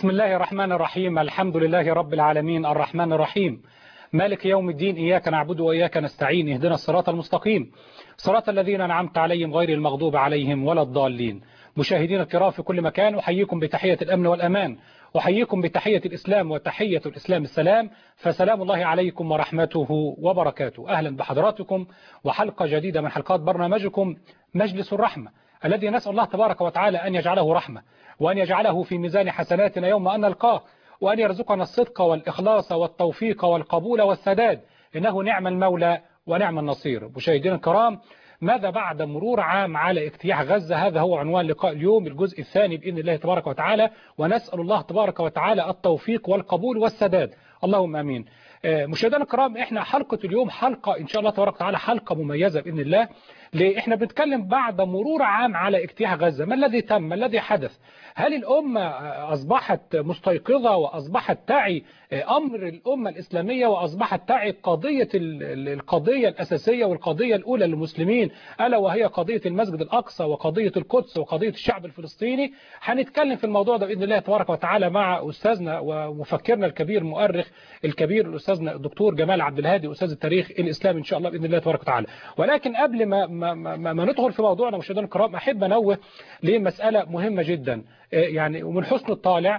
بسم الله الرحمن الرحيم الحمد لله رب العالمين الرحمن الرحيم مالك يوم الدين إياك نعبد وإياك نستعين اهدنا الصراط المستقيم صراط الذين أنعمت عليهم غير المغضوب عليهم ولا الضالين مشاهدين الكرام في كل مكان أحييكم بتحية الأمن والأمان أحييكم بتحية الإسلام وتحية الإسلام السلام فسلام الله عليكم ورحمته وبركاته أهلا بحضراتكم وحلقة جديدة من حلقات برنامجكم مجلس الرحمة الذي نسأل الله تبارك وتعالى أن يجعله رحمة وأن يجعله في ميزان حسناتنا يوم أن نلقاه وأن يرزقنا الصدق والإخلاص والتوفيق والقبول والسداد إنه نعم المولى ونعم النصير مشاهدينا الكرام ماذا بعد مرور عام على اجتياح غزة هذا هو عنوان لقاء اليوم الجزء الثاني بإذن الله تبارك وتعالى ونسأل الله تبارك وتعالى التوفيق والقبول والسداد اللهم أمين مشاهدينا الكرام احنا حلقة اليوم حلقة ان شاء الله تبارك وتعالى حلقة مميزة بإذن الله ليه احنا بنتكلم بعد مرور عام على اجتياح غزة ما الذي تم ما الذي حدث هل الأمة أصبحت مستيقظة وأصبحت تعي أمر الأمة الإسلامية وأصبحت تعي قضية القضية الأساسية والقضية الأولى للمسلمين ألا وهي قضية المسجد الأقصى وقضية القدس وقضية الشعب الفلسطيني هنتكلم في الموضوع ده بإذن الله تبارك وتعالى مع أستاذنا ومفكرنا الكبير المؤرخ الكبير الأستاذنا الدكتور جمال عبد الهادي أستاذ التاريخ الإسلامي إن شاء الله بإذن الله تبارك وتعالى ولكن قبل ما, ما, ما, ما ندخل في موضوعنا مشاهدينا الكرام أحب أنوه لمسألة مهمة جدا يعني ومن حسن الطالع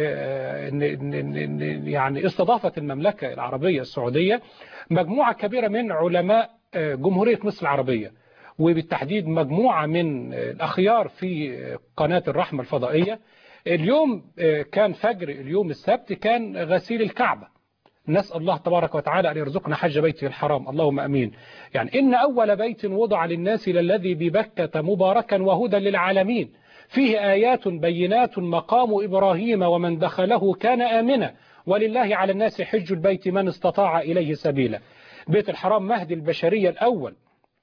يعني استضافت المملكة العربية السعودية مجموعة كبيرة من علماء جمهورية مصر العربية وبالتحديد مجموعة من الأخيار في قناة الرحمة الفضائية اليوم كان فجر اليوم السبت كان غسيل الكعبة نسأل الله تبارك وتعالى أن يرزقنا حج بيته الحرام اللهم أمين يعني إن أول بيت وضع للناس للذي ببكة مباركا وهدى للعالمين فيه آيات بينات مقام إبراهيم ومن دخله كان آمنا ولله على الناس حج البيت من استطاع إليه سبيلا بيت الحرام مهد البشرية الأول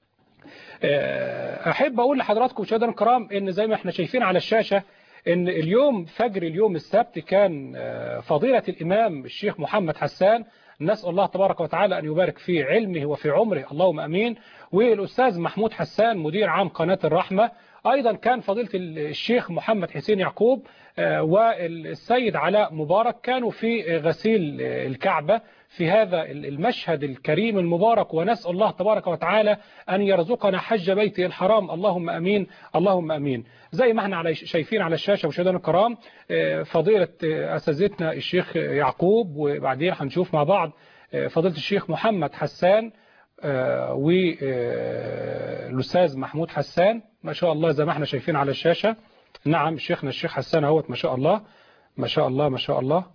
أحب أقول لحضراتكم مشاهدينا الكرام إن زي ما احنا شايفين على الشاشة إن اليوم فجر اليوم السبت كان فضيلة الإمام الشيخ محمد حسان نسأل الله تبارك وتعالى أن يبارك في علمه وفي عمره اللهم أمين والأستاذ محمود حسان مدير عام قناة الرحمة أيضا كان فضيلة الشيخ محمد حسين يعقوب والسيد علاء مبارك كانوا في غسيل الكعبة في هذا المشهد الكريم المبارك ونسأل الله تبارك وتعالى أن يرزقنا حج بيته الحرام اللهم أمين اللهم أمين زي ما احنا على شايفين على الشاشة مشاهدينا الكرام فضيلة أساتذتنا الشيخ يعقوب وبعدين هنشوف مع بعض فضيلة الشيخ محمد حسان والأستاذ محمود حسان ما شاء الله زي ما احنا شايفين على الشاشة نعم شيخنا الشيخ حسان اهوت ما شاء الله ما شاء الله ما شاء الله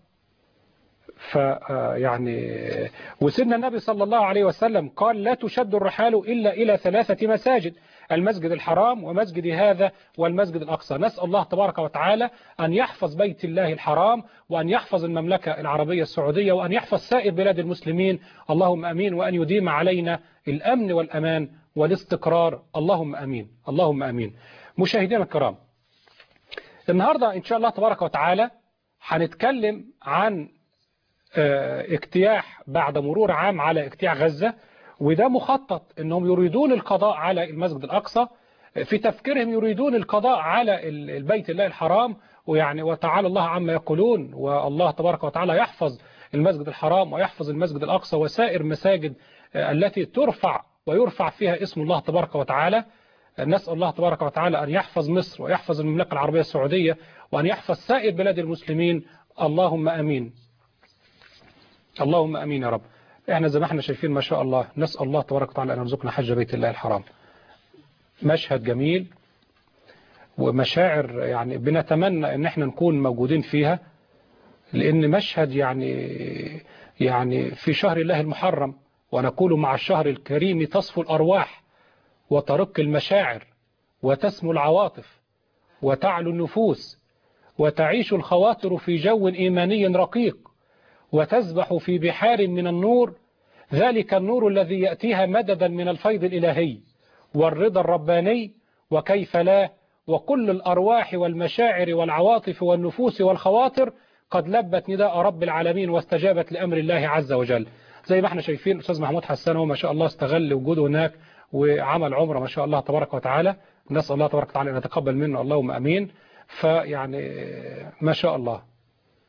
فيعني وسيدنا النبي صلى الله عليه وسلم قال لا تشد الرحال إلا إلى ثلاثة مساجد المسجد الحرام ومسجد هذا والمسجد الأقصى نسأل الله تبارك وتعالى أن يحفظ بيت الله الحرام وأن يحفظ المملكة العربية السعودية وأن يحفظ سائر بلاد المسلمين اللهم أمين وأن يديم علينا الأمن والأمان والاستقرار اللهم أمين اللهم أمين مشاهدينا الكرام النهاردة إن شاء الله تبارك وتعالى هنتكلم عن اجتياح بعد مرور عام على اجتياح غزة وده مخطط انهم يريدون القضاء على المسجد الاقصى في تفكيرهم يريدون القضاء على البيت الله الحرام ويعني وتعالى الله عما يقولون والله تبارك وتعالى يحفظ المسجد الحرام ويحفظ المسجد الاقصى وسائر مساجد التي ترفع ويرفع فيها اسم الله تبارك وتعالى نسأل الله تبارك وتعالى أن يحفظ مصر ويحفظ المملكة العربية السعودية وأن يحفظ سائر بلاد المسلمين اللهم أمين اللهم أمين يا رب احنا زي ما احنا شايفين ما شاء الله نسأل الله تبارك وتعالى أن يرزقنا حج بيت الله الحرام مشهد جميل ومشاعر يعني بنتمنى ان احنا نكون موجودين فيها لان مشهد يعني يعني في شهر الله المحرم ونقول مع الشهر الكريم تصفو الأرواح وترق المشاعر وتسمو العواطف وتعلو النفوس وتعيش الخواطر في جو إيماني رقيق وتسبح في بحار من النور ذلك النور الذي يأتيها مددا من الفيض الإلهي والرضا الرباني وكيف لا وكل الأرواح والمشاعر والعواطف والنفوس والخواطر قد لبت نداء رب العالمين واستجابت لأمر الله عز وجل زي ما احنا شايفين الأستاذ محمود حسان هو ما شاء الله استغل وجوده هناك وعمل عمره ما شاء الله تبارك وتعالى نسأل الله تبارك وتعالى أن يتقبل منه اللهم أمين فيعني ما شاء الله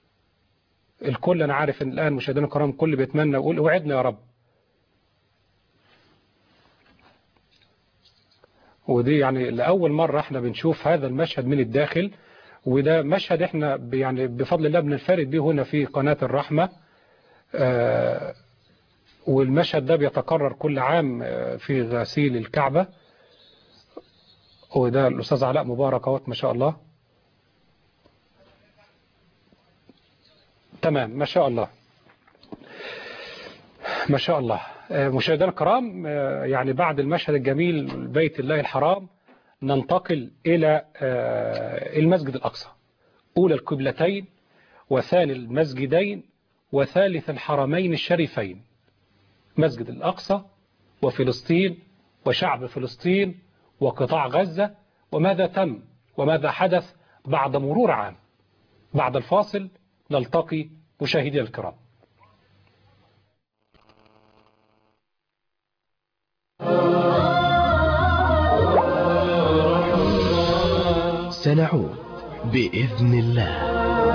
الكل أنا عارف إن الآن مشاهدينا الكرام كل بيتمنى ويقول وعدنا يا رب ودي يعني لأول مرة احنا بنشوف هذا المشهد من الداخل وده مشهد احنا ب- يعني بفضل الله بننفرد به هنا في قناة الرحمة آه، والمشهد ده بيتكرر كل عام آه، في غسيل الكعبة وده الأستاذ علاء مبارك اهوت ما شاء الله تمام ما شاء الله ما شاء الله آه، مشاهدينا الكرام آه، يعني بعد المشهد الجميل بيت الله الحرام ننتقل إلى آه، المسجد الأقصى أولى القبلتين وثاني المسجدين وثالث الحرمين الشريفين مسجد الأقصى وفلسطين وشعب فلسطين وقطاع غزة وماذا تم وماذا حدث بعد مرور عام بعد الفاصل نلتقي مشاهدي الكرام سنعود بإذن الله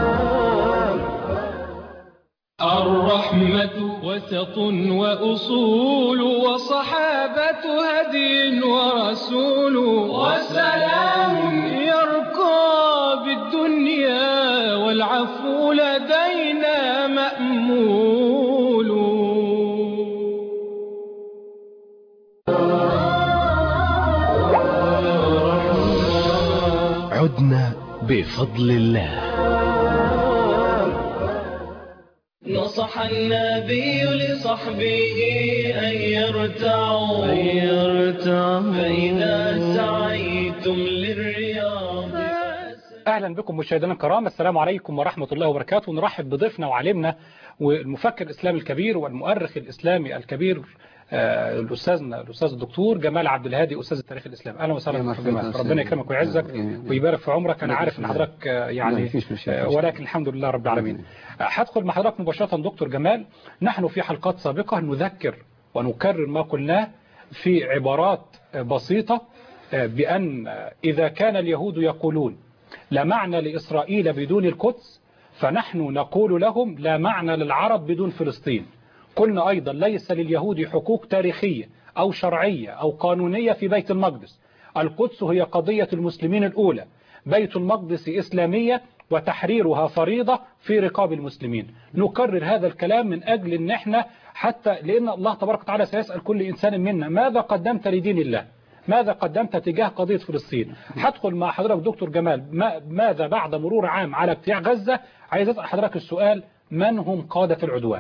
الرحمة وسط وأصول وصحابة هدي ورسول وسلام يرقى بالدنيا والعفو لدينا مأمول عدنا بفضل الله نصح النبي لصحبه أن يرتعوا أن يرتعوا فإذا سعيتم للرياض أهلا بكم مشاهدينا الكرام السلام عليكم ورحمة الله وبركاته نرحب بضيفنا وعالمنا والمفكر الإسلامي الكبير والمؤرخ الإسلامي الكبير آه، الأستاذنا الأستاذ الدكتور جمال عبد الهادي أستاذ التاريخ الإسلامي أهلا وسهلا يا بك مرحبا جمال أستاذ. ربنا يكرمك ويعزك آمين. ويبارك في عمرك أنا لا عارف إن تسلم. حضرتك آه، لا، يعني مفيش مشاكل. آه، ولكن الحمد لله رب العالمين آمين. آه، هدخل مع حضرتك مباشرة دكتور جمال نحن في حلقات سابقة نذكر ونكرر ما قلناه في عبارات آه، بسيطة آه، بأن آه، إذا كان اليهود يقولون لا معنى لإسرائيل بدون القدس فنحن نقول لهم لا معنى للعرب بدون فلسطين قلنا أيضا ليس لليهود حقوق تاريخية أو شرعية أو قانونية في بيت المقدس القدس هي قضية المسلمين الأولى بيت المقدس إسلامية وتحريرها فريضة في رقاب المسلمين نكرر هذا الكلام من أجل أن احنا حتى لأن الله تبارك وتعالى سيسأل كل إنسان منا ماذا قدمت لدين الله ماذا قدمت تجاه قضية فلسطين هدخل مع حضرتك دكتور جمال ما ماذا بعد مرور عام على اجتياح غزة عايز أسأل حضرتك السؤال من هم قادة العدوان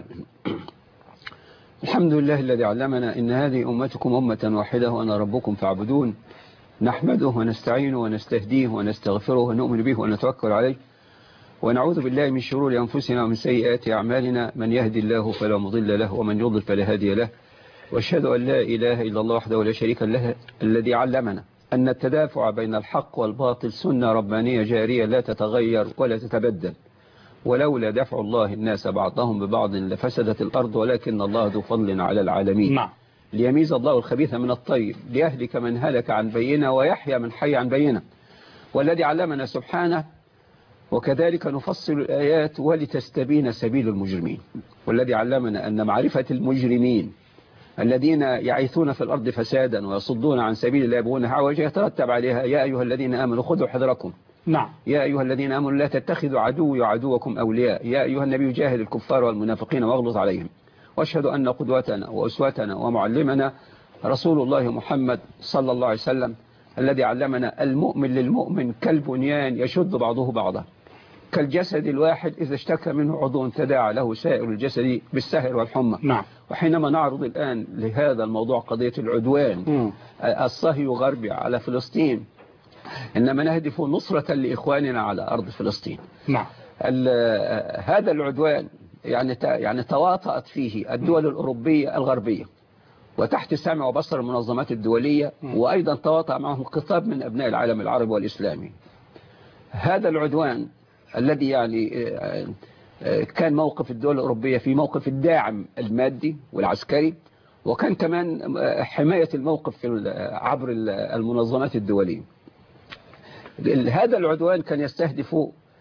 الحمد لله الذي علمنا إن هذه أمتكم أمة واحدة وأنا ربكم فاعبدون نحمده ونستعينه ونستهديه ونستغفره ونؤمن به ونتوكل عليه ونعوذ بالله من شرور أنفسنا ومن سيئات أعمالنا من يهدي الله فلا مضل له ومن يضل فلا هادي له واشهد أن لا إله إلا الله وحده لا شريك له الذي علمنا أن التدافع بين الحق والباطل سنة ربانية جارية لا تتغير ولا تتبدل ولولا دفع الله الناس بعضهم ببعض لفسدت الأرض ولكن الله ذو فضل على العالمين نعم ليميز الله الخبيث من الطيب ليهلك من هلك عن بينه ويحيى من حي عن بينه والذي علمنا سبحانه وكذلك نفصل الآيات ولتستبين سبيل المجرمين والذي علمنا أن معرفة المجرمين الذين يعيثون في الأرض فسادا ويصدون عن سبيل الله يبغون عوجا يترتب عليها يا أيها الذين آمنوا خذوا حذركم نعم يا أيها الذين آمنوا لا تتخذوا عدوي وعدوكم أولياء يا أيها النبي جاهد الكفار والمنافقين واغلظ عليهم واشهد أن قدوتنا وأسوتنا ومعلمنا رسول الله محمد صلى الله عليه وسلم الذي علمنا المؤمن للمؤمن كالبنيان يشد بعضه بعضا كالجسد الواحد إذا اشتكى منه عضو تداعى له سائر الجسد بالسهر والحمى نعم وحينما نعرض الآن لهذا الموضوع قضية العدوان مم. الصهي غربي على فلسطين إنما نهدف نصرة لإخواننا على أرض فلسطين نعم ال- هذا العدوان يعني ت- يعني تواطأت فيه الدول الأوروبية الغربية وتحت سمع وبصر المنظمات الدولية وأيضا تواطأ معهم خطاب من أبناء العالم العربي والإسلامي هذا العدوان الذي يعني آه، آه، كان موقف الدول الأوروبية في موقف الداعم المادي والعسكري وكان كمان آه، حماية الموقف في ال- عبر ال- المنظمات الدولية ال- هذا العدوان كان يستهدف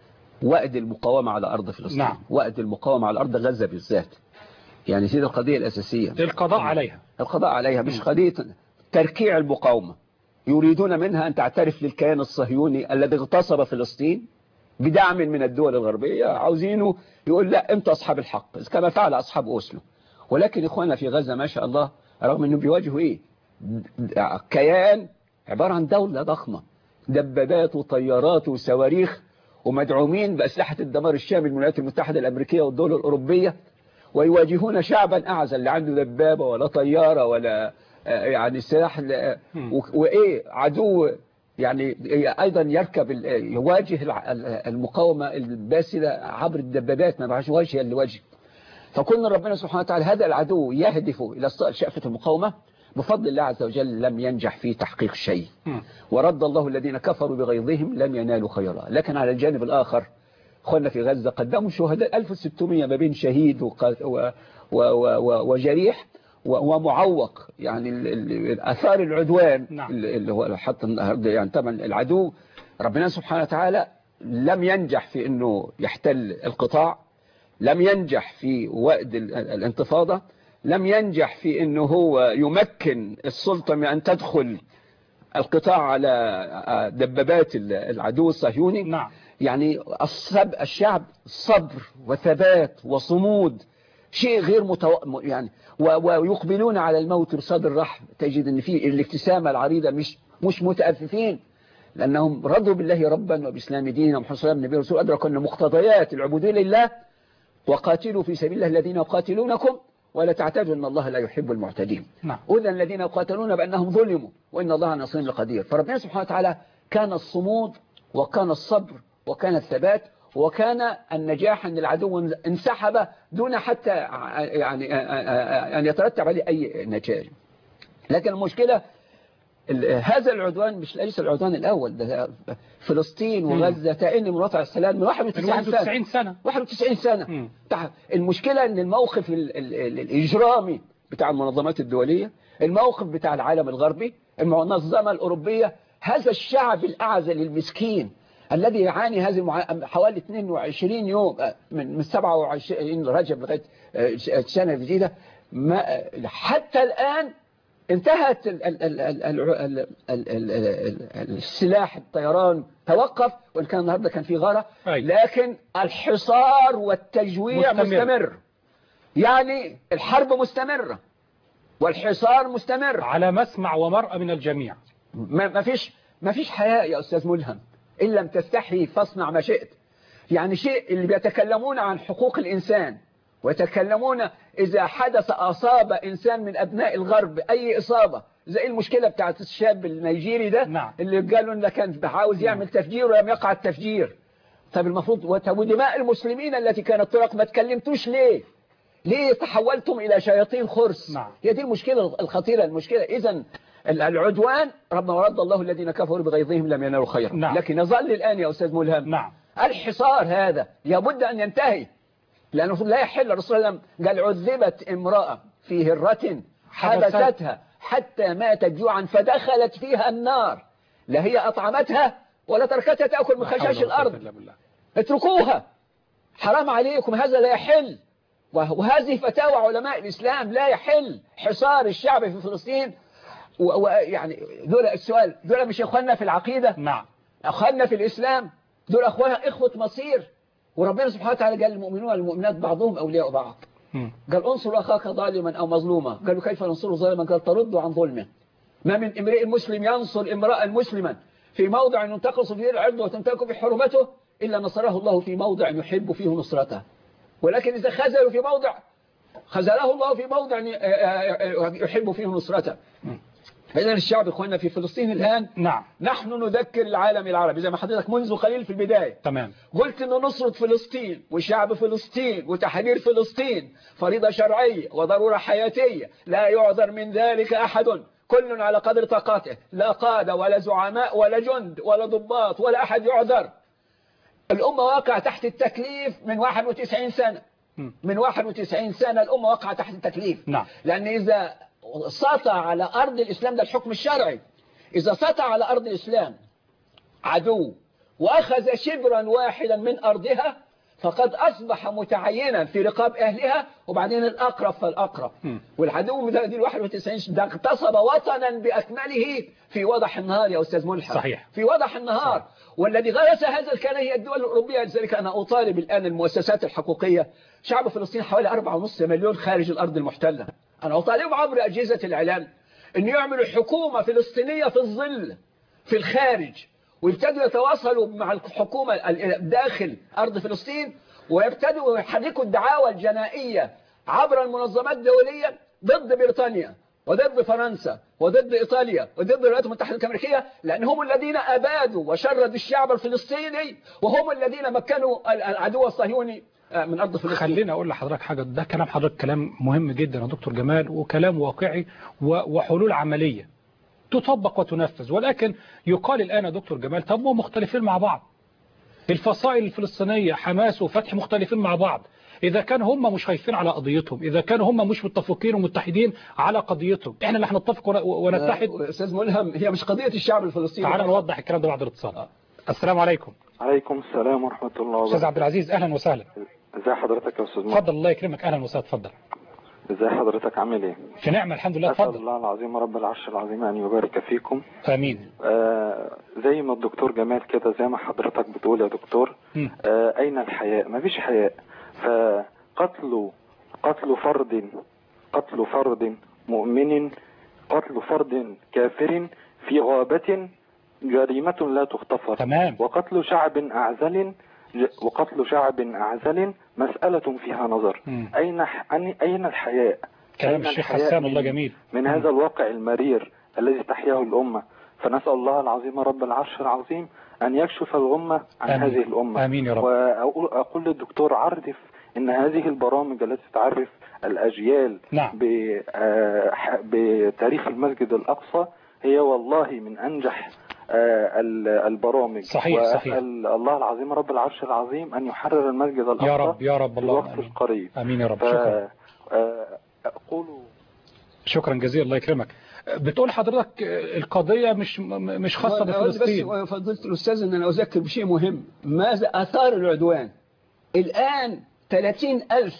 وقت المقاومة على أرض فلسطين نعم. وقت المقاومة على أرض غزة بالذات يعني دي القضية الأساسية القضاء عليها القضاء عليها مش قضية تركيع المقاومة يريدون منها أن تعترف للكيان الصهيوني الذي اغتصب فلسطين بدعم من الدول الغربية عاوزينه يقول لا أنت أصحاب الحق كما فعل أصحاب أوسلو ولكن إخواننا في غزة ما شاء الله رغم أنه بيواجهوا إيه كيان عبارة عن دولة ضخمة دبابات وطيارات وصواريخ ومدعومين بأسلحة الدمار الشامل من الولايات المتحدة الأمريكية والدول الأوروبية ويواجهون شعبا أعزل لا عنده دبابة ولا طيارة ولا آه، يعني سلاح ل- مم. و- وإيه عدو يعني أيضا يركب ال- يواجه الع- المقاومة الباسلة عبر الدبابات ما بعرفش وجه لوجه فكون ربنا سبحانه وتعالى هذا العدو يهدف إلى استئصال شأفة المقاومة بفضل الله عز وجل لم ينجح في تحقيق شيء مم. ورد الله الذين كفروا بغيظهم لم ينالوا خيرا لكن على الجانب الآخر أخواننا في غزة قدموا شهداء 1600 ما بين شهيد وق- و- و- و- و- وجريح و- ومعوق يعني ال- ال- آثار العدوان نعم. ال- اللي هو حتى النهارده يعني طبعا العدو ربنا سبحانه وتعالى لم ينجح في انه يحتل القطاع لم ينجح في وقت ال- الانتفاضة لم ينجح في انه هو يمكن السلطة من ان تدخل القطاع على دبابات العدو الصهيوني نعم يعني الصب الشعب صبر وثبات وصمود شيء غير متو... م- يعني و... ويقبلون على الموت بصدر رحب تجد ان في الابتسامة العريضة مش مش متأففين لأنهم رضوا بالله ربا وبإسلام دينا ومحمد صلى الله عليه وسلم رسول أدركوا أن مقتضيات العبودية لله وقاتلوا في سبيل الله الذين يقاتلونكم ولا تعتدوا أن الله لا يحب المعتدين نعم أذن الذين يقاتلون بأنهم ظلموا وإن الله على نصرهم لقدير فربنا سبحانه وتعالى كان الصمود وكان الصبر وكان الثبات وكان النجاح أن العدو انسحب دون حتى ع- يعني أن يترتب عليه أي نتائج لكن المشكلة ال- هذا العدوان مش ليس العدوان الأول ده فلسطين وغزة تأني من وضع السلام من من 91 سنة 91 سنة 91 سنة مم. تع- المشكلة ان الموقف ال ال ال الإجرامي بتاع المنظمات الدولية الموقف بتاع العالم الغربي المنظمة الأوروبية هذا الشعب الأعزل المسكين الذي يعاني هذه المع... حوالي 22 يوم آه، من من 27 رجب لغاية آه، السنة الجديدة ما حتى الآن انتهت ال ال ال ال ال ال ال ال ال السلاح الطيران توقف وإن كان النهاردة كان في غارة أي. لكن الحصار والتجويع مستمر. مستمر, مستمر. يعني الحرب مستمرة والحصار مستمر على مسمع ومرأة من الجميع ما ما فيش ما فيش حياء يا أستاذ ملهم إن لم تستحي فاصنع ما شئت يعني شيء اللي بيتكلمون عن حقوق الإنسان ويتكلمون إذا حدث أصاب إنسان من أبناء الغرب أي إصابة زي المشكلة بتاعت الشاب النيجيري ده نعم. اللي قالوا إنه كان عاوز يعمل تفجير ولم يقع التفجير طب المفروض وت- ودماء المسلمين التي كانت ترق ما تكلمتوش ليه ليه تحولتم إلى شياطين خرس نعم. هي دي المشكلة الخطيرة المشكلة إذا العدوان ربنا ورد الله الذين كفروا بغيظهم لم ينالوا خيرا نعم. لكن يظل الآن يا أستاذ ملهم نعم الحصار هذا لابد أن ينتهي لأنه لا يحل الرسول صلى الله عليه وسلم قال عذبت امرأة في هرة حبستها حتى ماتت جوعا فدخلت فيها النار لا هي أطعمتها ولا تركتها تأكل من لا حول خشاش ولا قوة الأرض إلا بالله. اتركوها حرام عليكم هذا لا يحل وه- وهذه فتاوى علماء الإسلام لا يحل حصار الشعب في فلسطين ويعني دول السؤال دول مش إخواننا في العقيدة نعم أخواننا في الإسلام دول أخوانا إخوة مصير وربنا سبحانه وتعالى قال المؤمنون والمؤمنات بعضهم أولياء بعض مم. قال انصر أخاك ظالما أو مظلوما قالوا كيف ننصره ظالما قال ترد عن ظلمه ما من امرئ مسلم ينصر امرأ مسلما في موضع ينتقص فيه العرض وتنتهك في حرمته إلا نصره الله في موضع يحب فيه نصرته ولكن إذا خذلوا في موضع خذله الله في موضع يحب فيه نصرته فإذا الشعب إخواننا في فلسطين الآن نعم نحن نذكر العالم العربي زي ما حضرتك منذ قليل في البداية تمام قلت أن نصرة فلسطين وشعب فلسطين وتحرير فلسطين فريضة شرعية وضرورة حياتية لا يعذر من ذلك أحد كل على قدر طاقته لا قادة ولا زعماء ولا جند ولا ضباط ولا أحد يعذر الأمة واقعة تحت التكليف من 91 سنة مم. من 91 سنة الأمة واقعة تحت التكليف نعم لأن إذا سطع على أرض الإسلام ده الحكم الشرعي إذا سطع على أرض الإسلام عدو وأخذ شبرا واحدا من أرضها فقد أصبح متعينا في رقاب أهلها وبعدين الأقرب فالأقرب مم. والعدو ده دي ال 91 ده اغتصب وطنا بأكمله في وضح النهار يا أستاذ ملحم صحيح. في وضح النهار والذي غرس هذا الكلام هي الدول الأوروبية لذلك أنا أطالب الآن المؤسسات الحقوقية شعب فلسطين حوالي 4.5 مليون خارج الأرض المحتلة أنا أطالب عبر أجهزة الإعلام أن يعملوا حكومة فلسطينية في الظل في الخارج ويبتدوا يتواصلوا مع الحكومة ال- داخل أرض فلسطين ويبتدوا يحركوا الدعاوى الجنائية عبر المنظمات الدولية ضد بريطانيا وضد فرنسا وضد إيطاليا وضد الولايات المتحدة الأمريكية لأنهم الذين أبادوا وشردوا الشعب الفلسطيني وهم الذين مكنوا ال- العدو الصهيوني آه، من أرض فلسطين خليني اقول لحضرتك حاجه ده كلام حضرتك كلام مهم جدا يا دكتور جمال وكلام واقعي و- وحلول عمليه تطبق وتنفذ ولكن يقال الان يا دكتور جمال طب ما هم مختلفين مع بعض الفصائل الفلسطينيه حماس وفتح مختلفين مع بعض إذا كان هم مش خايفين على قضيتهم إذا كانوا هم مش متفقين ومتحدين على قضيتهم إحنا اللي هنتفق ون- ونتحد آه، أستاذ ملهم هي مش قضية الشعب الفلسطيني تعال فقط. نوضح الكلام ده بعد الاتصال السلام عليكم عليكم السلام ورحمة الله أستاذ وبركاته عبد العزيز أهلا وسهلا ازي حضرتك يا استاذ محمد اتفضل الله يكرمك أهلا وسهلا اتفضل ازي حضرتك عامل ايه في نعمة الحمد لله اسال اتفضل الله العظيم رب العرش العظيم ان يبارك فيكم آمين آه زي ما الدكتور جمال كده زي ما حضرتك بتقول يا دكتور مم. آه اين الحياء مفيش حياء فقتل قتل فرد قتل فرد مؤمن قتل فرد كافر في غابة جريمة لا تغتفر تمام وقتل شعب أعزل ج- وقتل شعب أعزل مسألة فيها نظر مم. أين ح- أين أين الحياء كلام أين الشيخ الحياء حسان من- الله جميل من هذا الواقع المرير الذي تحياه الأمة فنسأل الله العظيم رب العرش العظيم أن يكشف الغمة عن آمين. هذه الأمة آمين يا رب. وأقول أقول للدكتور عرف أن هذه البرامج التي تعرف الأجيال نعم. ب- آه، ح- بتاريخ المسجد الأقصى هي والله من أنجح آه، ال- البرامج صحيح، صحيح. وأسأل الله العظيم رب العرش العظيم أن يحرر المسجد الأقصى يا رب يا رب في اللهم الوقت آمين القريب آمين يا رب ف- شكرا آه، أقول شكرا جزيلا الله يكرمك بتقول حضرتك القضية مش م- مش خاصة أود بفلسطين بس فضيلة الأستاذ أن أنا أذكر بشيء مهم ماذا أثار العدوان الآن 30 ألف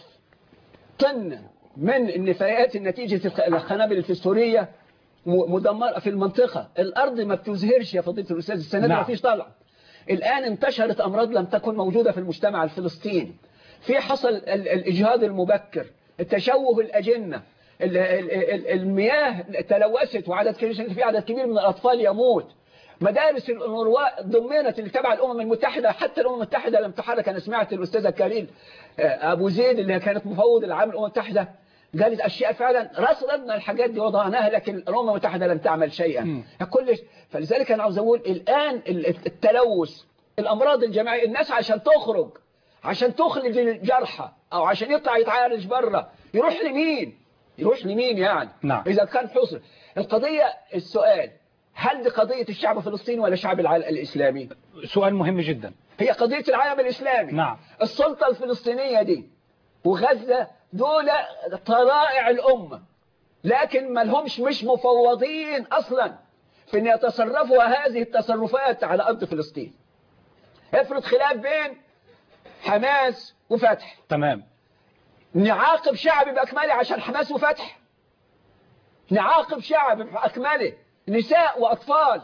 طن من النفايات نتيجة الخ- القنابل الفسفورية م- مدمرة في المنطقة الأرض ما بتزهرش يا فضيلة الأستاذ السنة دي نعم. ما فيش طلع الآن انتشرت أمراض لم تكن موجودة في المجتمع الفلسطيني في حصل ال- الإجهاض المبكر التشوه الأجنة ال- ال- ال- المياه تلوثت وعدد كبير في عدد كبير من الأطفال يموت مدارس الأنورواء ضمنت اللي تبع الأمم المتحدة حتى الأمم المتحدة لم تحرك أنا سمعت الأستاذة كارين آه، أبو زيد اللي كانت مفوض العام الأمم المتحدة قالت أشياء فعلا رصدنا الحاجات دي وضعناها لكن الأمم المتحدة لم تعمل شيئا مم. كل فلذلك أنا عاوز أقول الآن ال- التلوث الأمراض الجماعية الناس عشان تخرج عشان تخرج الجرحى أو عشان يطلع يتعالج بره يروح لمين يروح لمين يعني نعم. إذا كان حصل القضية السؤال هل دي قضية الشعب الفلسطيني ولا شعب العالم الإسلامي سؤال مهم جدا هي قضية العالم الإسلامي نعم. السلطة الفلسطينية دي وغزة دول طرائع الأمة لكن ما لهمش مش مفوضين أصلا في أن يتصرفوا هذه التصرفات على أرض فلسطين افرض خلاف بين حماس وفتح تمام نعاقب شعب بأكمله عشان حماس وفتح نعاقب شعب بأكمله نساء وأطفال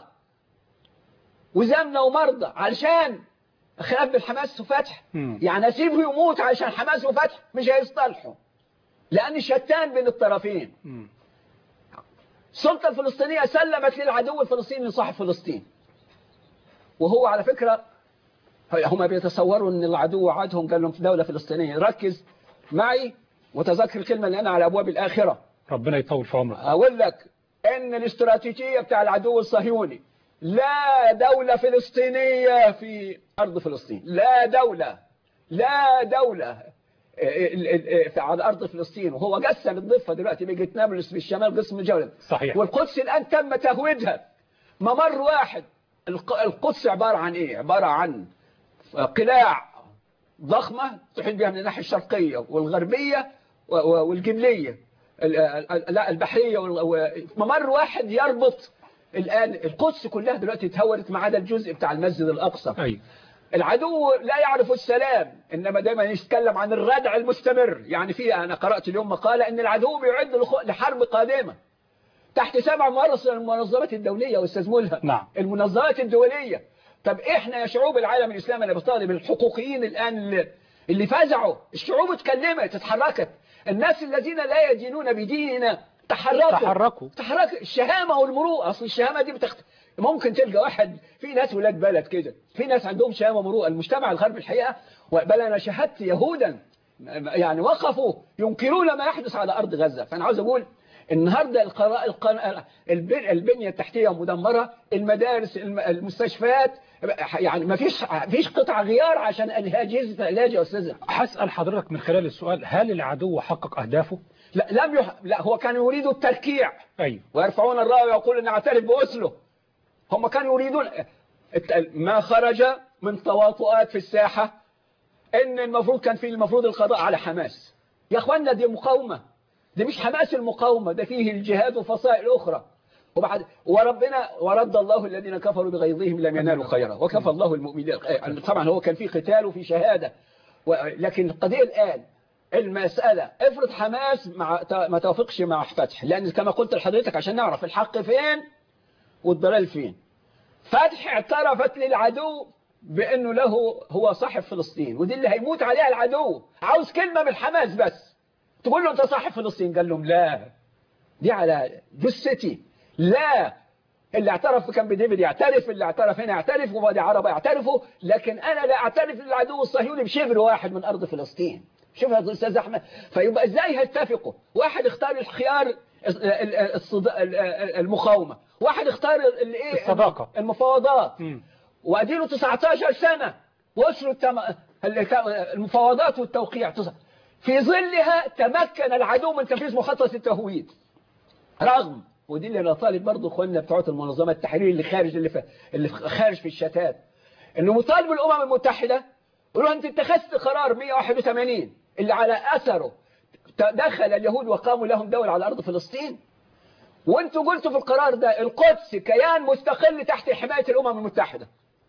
وزمنة ومرضى علشان خلاف بين حماس وفتح مم. يعني أسيبه يموت علشان حماس وفتح مش هيصطلحوا لأن شتان بين الطرفين مم. السلطة الفلسطينية سلمت للعدو الفلسطيني صاحب فلسطين وهو على فكرة هم بيتصوروا ان العدو وعدهم قال لهم في دولة فلسطينية ركز معي وتذكر الكلمة اللي أنا على أبواب الآخرة ربنا يطول في عمرك أقول لك إن الاستراتيجية بتاع العدو الصهيوني لا دولة فلسطينية في أرض فلسطين لا دولة لا دولة ال- ال- ال- في- على أرض فلسطين وهو قسم الضفة دلوقتي بقت نابلس في الشمال قسم الجولة صحيح والقدس الآن تم تهويدها ممر واحد الق- القدس عبارة عن إيه عبارة عن قلاع ضخمة تحيط بها من الناحية الشرقية والغربية و- و- والجبلية ال- ال- لا البحرية وال- و- ممر واحد يربط الآن القدس كلها دلوقتي اتهورت ما عدا الجزء بتاع المسجد الأقصى أيوة العدو لا يعرف السلام إنما دايما يتكلم عن الردع المستمر يعني في أنا قرأت اليوم مقالة إن العدو بيعد لخ- لحرب قادمة تحت سبع مرس المنظمات الدولية واستاذ ملهم نعم. المنظمات الدولية طب إحنا يا شعوب العالم الإسلامي أنا بطالب الحقوقيين الآن اللي, اللي فزعوا الشعوب اتكلمت اتحركت الناس الذين لا يدينون بديننا تحركوا تحركوا. تحرك الشهامة والمروءة أصل الشهامة دي بتخت... ممكن تلقى واحد في ناس ولاد بلد كده في ناس عندهم شهامة ومروءة المجتمع الغربي الحقيقة بل أنا شاهدت يهودا يعني وقفوا ينكرون ما يحدث على أرض غزة فأنا عاوز أقول النهاردة القراء القن... البن... البنية التحتية مدمرة المدارس الم... المستشفيات يعني ما فيش فيش قطع غيار عشان أجهزة علاج يا أستاذ هسأل حضرتك من خلال السؤال هل العدو حقق أهدافه؟ لا لم يح... لا هو كان يريد التركيع أيوة ويرفعون الراية ويقولون نعترف بأسله هم كانوا يريدون الت- ما خرج من تواطؤات في الساحة ان المفروض كان في المفروض القضاء على حماس يا اخوانا دي مقاومة دي مش حماس المقاومة ده فيه الجهاد وفصائل أخرى وبعد وربنا ورد الله الذين كفروا بغيظهم لم ينالوا خيرا وكفى الله المؤمنين طبعا هو كان في قتال وفي شهادة و- لكن القضية الآن المسألة افرض حماس مع ما توافقش مع فتح لأن كما قلت لحضرتك عشان نعرف الحق فين والضلال فين فتح اعترفت للعدو بأنه له هو صاحب فلسطين ودي اللي هيموت عليها العدو عاوز كلمة من حماس بس تقول له أنت صاحب فلسطين قال لهم لا دي على جثتي لا اللي اعترف في كامب ديفيد يعترف اللي اعترف هنا يعترف وبعد عرب يعترفوا لكن أنا لا أعترف للعدو الصهيوني بشبر واحد من أرض فلسطين شوف يا أستاذ أحمد فيبقى إزاي هيتفقوا واحد اختار الخيار الصد- المقاومة واحد اختار الايه الصداقة. المفاوضات مم. واديله 19 سنة وصلوا التم... المفاوضات والتوقيع تص- في ظلها تمكن العدو من تنفيذ مخطط التهويد رغم ودي اللي انا طالب برضه اخواننا بتوع المنظمه التحرير اللي خارج اللي, في... اللي خارج في الشتات انه مطالب الامم المتحده يقولوا انت اتخذت قرار 181 اللي على اثره دخل اليهود وقاموا لهم دولة على ارض فلسطين وانتوا قلتوا في القرار ده القدس كيان مستقل تحت حماية الامم المتحدة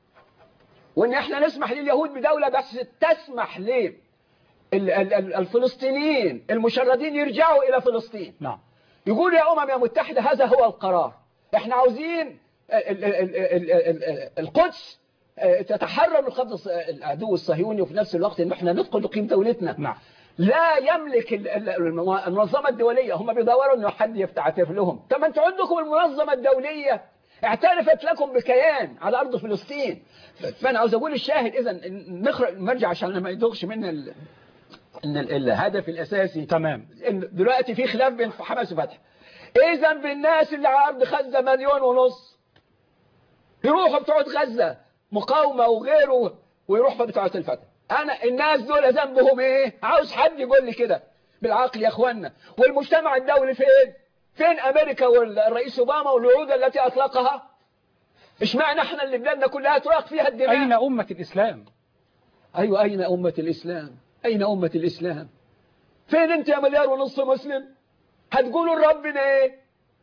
وان احنا نسمح لليهود بدولة بس تسمح ليه ال- ال- ال- الفلسطينيين المشردين يرجعوا الى فلسطين نعم يقول يا أمم يا متحدة هذا هو القرار احنا عاوزين ال- ال- ال- ال- ال- ال- القدس اه، تتحرر من قبض الص- العدو الصهيوني وفي نفس الوقت ان احنا ندخل نقيم دولتنا نعم لا يملك ال- ال- الم- المنظمة الدولية هم بيدوروا انه حد يفتعترف لهم طب ما انتوا عندكم المنظمة الدولية اعترفت لكم بكيان على ارض فلسطين ف- فانا عاوز اقول الشاهد اذا نخرج نرجع عشان ما يدوخش منا ال- ان ال- الهدف الاساسي تمام إن دلوقتي في خلاف بين حماس وفتح اذا بالناس اللي على ارض غزه مليون ونص يروحوا بتوع غزه مقاومه وغيره ويروحوا بتوع الفتح انا الناس دول ذنبهم ايه عاوز حد يقول لي كده بالعقل يا اخوانا والمجتمع الدولي فين فين امريكا والرئيس اوباما والوعود التي اطلقها اشمعنى احنا اللي بلادنا كلها تراق فيها الدماء أين أمة الإسلام أيوة أين أمة الإسلام أين أمة الإسلام فين أنت يا مليار ونص مسلم هتقولوا لربنا إيه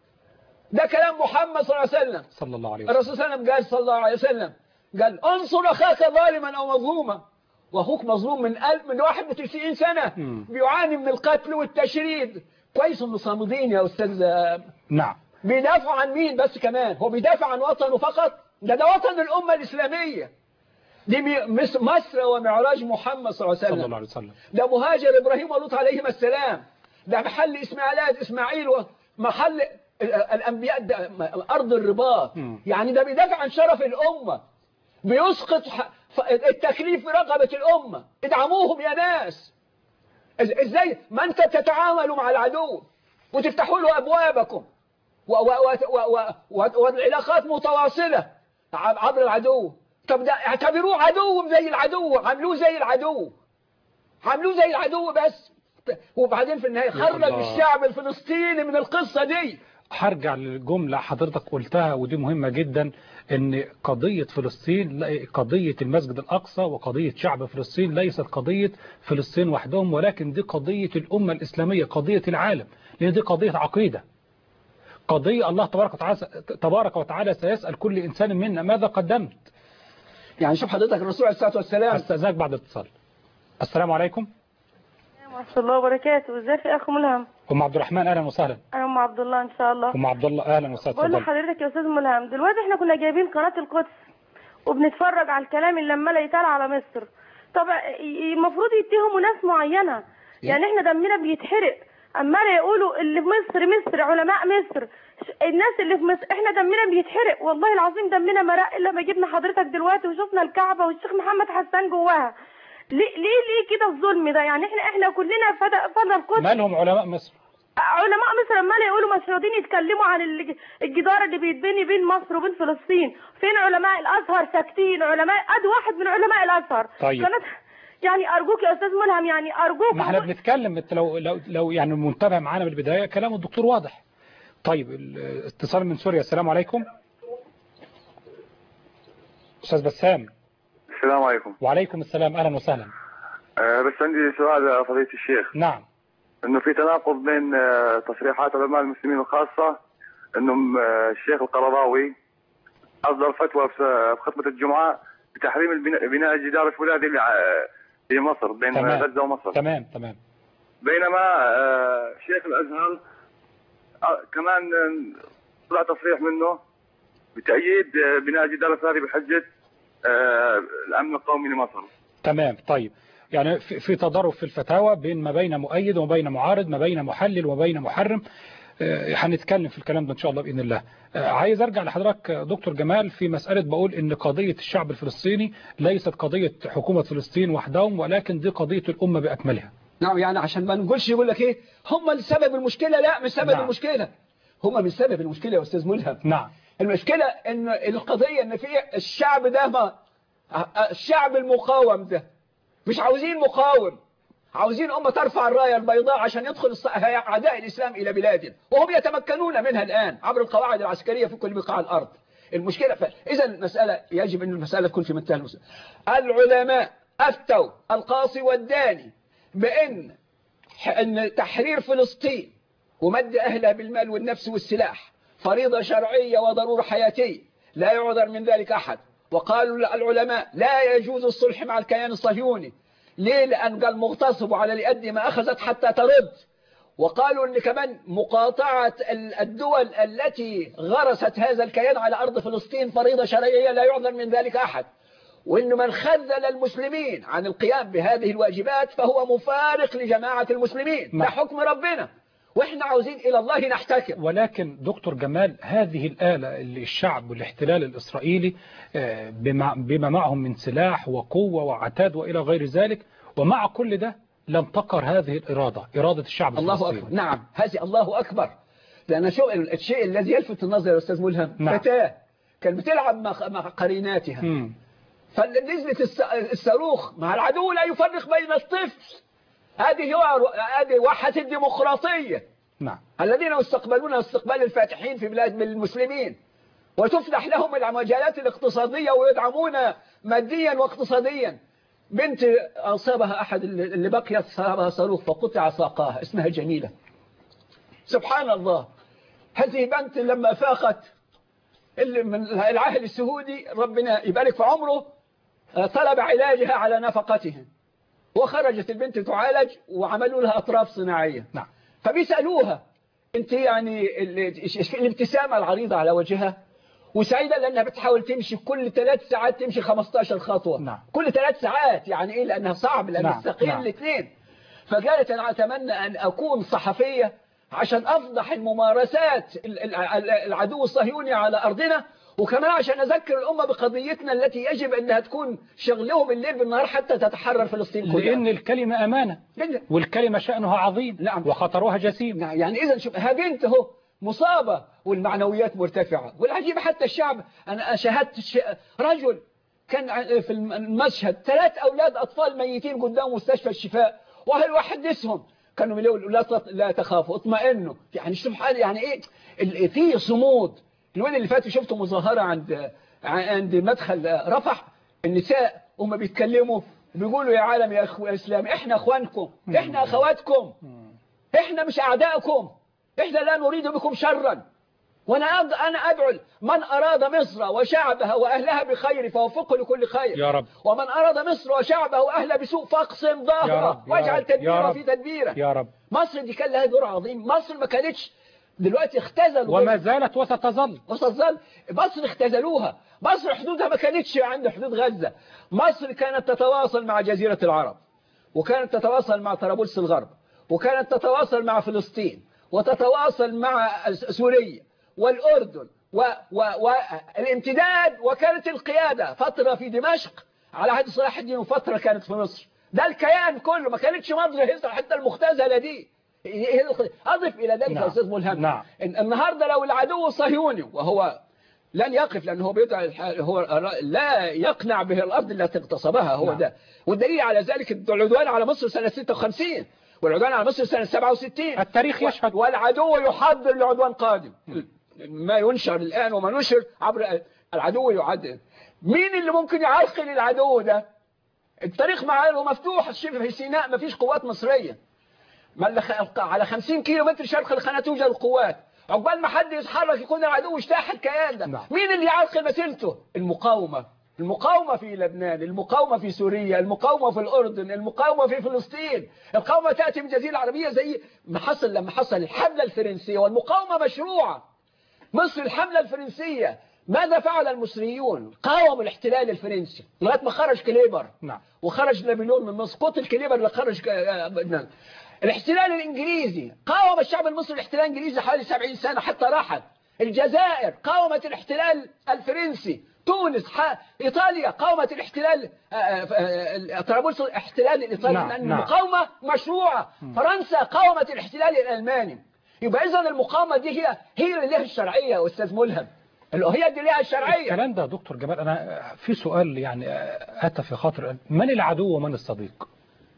ده كلام محمد صلى الله عليه وسلم صلى الله عليه وسلم الرسول صلى الله عليه وسلم قال صلى الله عليه وسلم قال انصر أخاك ظالما أو مظلوما وأخوك مظلوم من ألف من 91 سنة مم. بيعاني من القتل والتشريد كويس إنه صامدين يا أستاذ نعم بيدافع عن مين بس كمان هو بيدافع عن وطنه فقط ده ده وطن الأمة الإسلامية دي مي- مس- مصر ومعراج محمد صلى الله عليه صلى وسلم الله عليه وسلم ده مهاجر إبراهيم ولوط عليهما السلام ده محل إسماعيلات إسماعيل ومحل ال- الأنبياء ده م- أرض الرباط مم. يعني ده بيدافع عن شرف الأمة بيسقط ح- ف- التكليف في رقبة الأمة ادعموهم يا ناس إز- ازاي ما انت تتعاملوا مع العدو وتفتحوا له أبوابكم و- و- و- و- و- والعلاقات متواصلة ع- عبر العدو طب ده اعتبروه عدو زي العدو عملوه زي العدو عملوه زي العدو بس وبعدين في النهاية خرج الله. الشعب الفلسطيني من القصة دي هرجع للجملة حضرتك قلتها ودي مهمة جدا ان قضية فلسطين لا- قضية المسجد الأقصى وقضية شعب فلسطين ليست قضية فلسطين وحدهم ولكن دي قضية الأمة الإسلامية قضية العالم لأن دي قضية عقيدة قضية الله تبارك وتعالى تبارك وتعالى سيسأل كل إنسان منا ماذا قدمت يعني شوف حضرتك الرسول عليه الصلاة والسلام استاذنك بعد الاتصال السلام عليكم ورحمة الله وبركاته ازيك يا اخ ملهم ام عبد الرحمن اهلا وسهلا انا ام عبد الله ان شاء الله ام عبد الله اهلا وسهلا بقول اتفضل لحضرتك يا استاذ ملهم دلوقتي احنا كنا جايبين قناة القدس وبنتفرج على الكلام اللي عمال يتقال على مصر طب ي- المفروض يتهموا ناس معينة يعني احنا دمنا بيتحرق عمال يقولوا اللي في مصر مصر علماء مصر ش- الناس اللي في مصر احنا دمنا بيتحرق والله العظيم دمنا مرق الا ما جبنا حضرتك دلوقتي وشفنا الكعبة والشيخ محمد حسان جواها ليه ليه ليه كده الظلم ده يعني احنا احنا كلنا فدا فدا القدس مالهم علماء مصر علماء مصر عمال يقولوا مش راضيين يتكلموا عن الج- الجدار اللي بيتبني بين مصر وبين فلسطين فين علماء الازهر ساكتين علماء اد واحد من علماء الازهر طيب. كانت يعني ارجوك يا استاذ ملهم يعني ارجوك ما احنا بنتكلم انت لو لو لو يعني منتبه معانا من البدايه كلام الدكتور واضح طيب الاتصال من سوريا السلام عليكم استاذ بسام السلام عليكم وعليكم السلام اهلا وسهلا أه بس عندي سؤال يا فضيلة الشيخ نعم انه في تناقض بين آه، تصريحات علماء المسلمين الخاصة انه آه، الشيخ القرضاوي اصدر فتوى في في خطبة الجمعة بتحريم البناء بناء الجدار الفولاذي اللي ع- في مصر بين تمام. غزة ومصر تمام تمام بينما آه، شيخ الازهر آه، كمان آه، طلع تصريح منه بتأييد آه، بناء الجدار الفولاذي بحجة آه، الامن القومي لمصر تمام طيب يعني في في تضارب في الفتاوى بين ما بين مؤيد وما بين معارض ما بين محلل وما بين محرم آه، هنتكلم في الكلام ده ان شاء الله باذن الله آه، عايز ارجع لحضرتك آه، دكتور جمال في مساله بقول ان قضيه الشعب الفلسطيني ليست قضيه حكومه فلسطين وحدهم ولكن دي قضيه الامه باكملها نعم يعني عشان ما نقولش يقول لك ايه هم السبب المشكلة لا مش سبب نعم. المشكلة هم من سبب المشكلة يا أستاذ ملهم نعم المشكلة ان القضية ان في الشعب ده ما الشعب المقاوم ده مش عاوزين مقاوم عاوزين أمة ترفع الراية البيضاء عشان يدخل الص- أعداء الإسلام إلى بلادنا وهم يتمكنون منها الآن عبر القواعد العسكرية في كل بقاع الأرض المشكلة ف... إذا المسألة يجب أن المسألة تكون في منتهى المسألة العلماء أفتوا القاصي والداني بأن أن تحرير فلسطين ومد أهلها بالمال والنفس والسلاح فريضة شرعية وضرورة حياتية لا يعذر من ذلك أحد وقالوا العلماء لا يجوز الصلح مع الكيان الصهيوني ليه لأن قال مغتصب على لأدي ما أخذت حتى ترد وقالوا ان كمان مقاطعة ال- الدول التي غرست هذا الكيان على أرض فلسطين فريضة شرعية لا يعذر من ذلك أحد وإن من خذل المسلمين عن القيام بهذه الواجبات فهو مفارق لجماعة المسلمين ده نعم. حكم ربنا وإحنا عاوزين إلى الله نحتكم ولكن دكتور جمال هذه الآلة اللي الشعب والاحتلال الإسرائيلي آه، بما بما معهم من سلاح وقوة وعتاد وإلى غير ذلك ومع كل ده لم تقر هذه الإرادة إرادة الشعب الله الفلسطيني أكبر نعم هذه الله أكبر لأن شو الشيء الذي يلفت النظر يا أستاذ ملهم نعم. فتاة كانت بتلعب مع مع قريناتها مم. فنزلت الس- الصاروخ مع العدو لا يفرق بين الطفل هذه هو هذه وحة الديمقراطية نعم الذين يستقبلون استقبال الفاتحين في بلاد المسلمين وتفتح لهم المجالات الاقتصادية ويدعمون ماديا واقتصاديا بنت أصابها أحد اللي بقيت أصابها صاروخ فقطع ساقاها اسمها جميلة سبحان الله هذه بنت لما فاقت اللي من العاهل السعودي ربنا يبارك في عمره طلب علاجها على نفقته وخرجت البنت تعالج وعملوا لها أطراف صناعية نعم فبيسألوها انت يعني ال- الابتسامة العريضة على وجهها وسعيدة لأنها بتحاول تمشي كل ثلاث ساعات تمشي 15 خطوة نعم. كل ثلاث ساعات يعني إيه لأنها صعب لأن نعم. تستقيل نعم. الاثنين فقالت أنا أتمنى أن أكون صحفية عشان أفضح الممارسات ال- ال- ال- العدو الصهيوني على أرضنا وكمان عشان أذكر الأمة بقضيتنا التي يجب أنها تكون شغلهم الليل بالنهار حتى تتحرر فلسطين كلها لأن الكلمة أمانة جدا. والكلمة شأنها عظيم نعم. وخطرها جسيم نعم يعني إذا شوف ها بنت اهو مصابة والمعنويات مرتفعة والعجيب حتى الشعب أنا شاهدت ش- رجل كان ع- في الم- المشهد ثلاث أولاد أطفال ميتين قدام مستشفى الشفاء وهل يحدثهم كانوا يقولوا لا تط- لا تخافوا اطمئنوا يعني سبحان يعني ايه ال- في صمود الوين اللي فات شفته مظاهرة عند عند مدخل رفح النساء هم بيتكلموا بيقولوا يا عالم يا اخو اسلام احنا اخوانكم احنا اخواتكم احنا مش اعدائكم احنا لا نريد بكم شرا وانا أد- انا ادعو من اراد مصر وشعبها واهلها بخير فوفقه لكل خير يا رب ومن اراد مصر وشعبها واهلها بسوء فاقسم يا ظهره رب، يا واجعل رب، يا تدبيره رب. في تدبيره يا رب مصر دي كان لها دور عظيم مصر ما كانتش دلوقتي اختزلوا وما زالت وستظل وستظل مصر اختزلوها مصر حدودها ما كانتش عند حدود غزة مصر كانت تتواصل مع جزيرة العرب وكانت تتواصل مع طرابلس الغرب وكانت تتواصل مع فلسطين وتتواصل مع سوريا والأردن والامتداد وكانت القيادة فترة في دمشق على عهد صلاح الدين وفترة كانت في مصر ده الكيان كله ما كانتش مصر هي حتى المختزلة دي هي الخ- أضف إلى ذلك نعم. يا أستاذ ملهم نعم. إن النهاردة لو العدو صهيوني وهو لن يقف لأنه هو بيدعي الح- هو لا يقنع به الأرض التي اغتصبها هو نعم. ده والدليل على ذلك العدوان على مصر سنة 56 والعدوان على مصر سنة 67 التاريخ يشهد والعدو يحضر لعدوان قادم ما ينشر الآن وما نشر عبر العدو يعد مين اللي ممكن يعرقل العدو ده الطريق معاه مفتوح الشبه في سيناء ما فيش قوات مصرية ما اللي خ- على 50 كيلو متر شرق القناة توجد القوات عقبال ما حد يتحرك يكون العدو اجتاح الكيان ده نعم. مين اللي يعرقل مسيرته المقاومة المقاومة في لبنان المقاومة في سوريا المقاومة في الأردن المقاومة في فلسطين القومة تأتي من الجزيرة العربية زي ما حصل لما حصل الحملة الفرنسية والمقاومة مشروعة مصر الحملة الفرنسية ماذا فعل المصريون قاوموا الاحتلال الفرنسي لغاية ما خرج كليبر نعم وخرج نابليون من مصر قتل كليبر اللي خرج ك- آه، نعم. الاحتلال الانجليزي قاوم الشعب المصري الاحتلال الانجليزي حوالي 70 سنة حتى رحل الجزائر قاومت الاحتلال الفرنسي تونس ح... ايطاليا قاومت الاحتلال آه، آه، آه، طرابلس الاحتلال الايطالي نعم، لان نعم. المقاومه مشروعه فرنسا قاومت الاحتلال الالماني يبقى اذا المقاومه دي هي هي اللي لها الشرعيه يا استاذ ملهم اللي هي دي لها الشرعيه الكلام ده يا دكتور جمال أنا في سؤال يعني أتى في خاطر من العدو ومن الصديق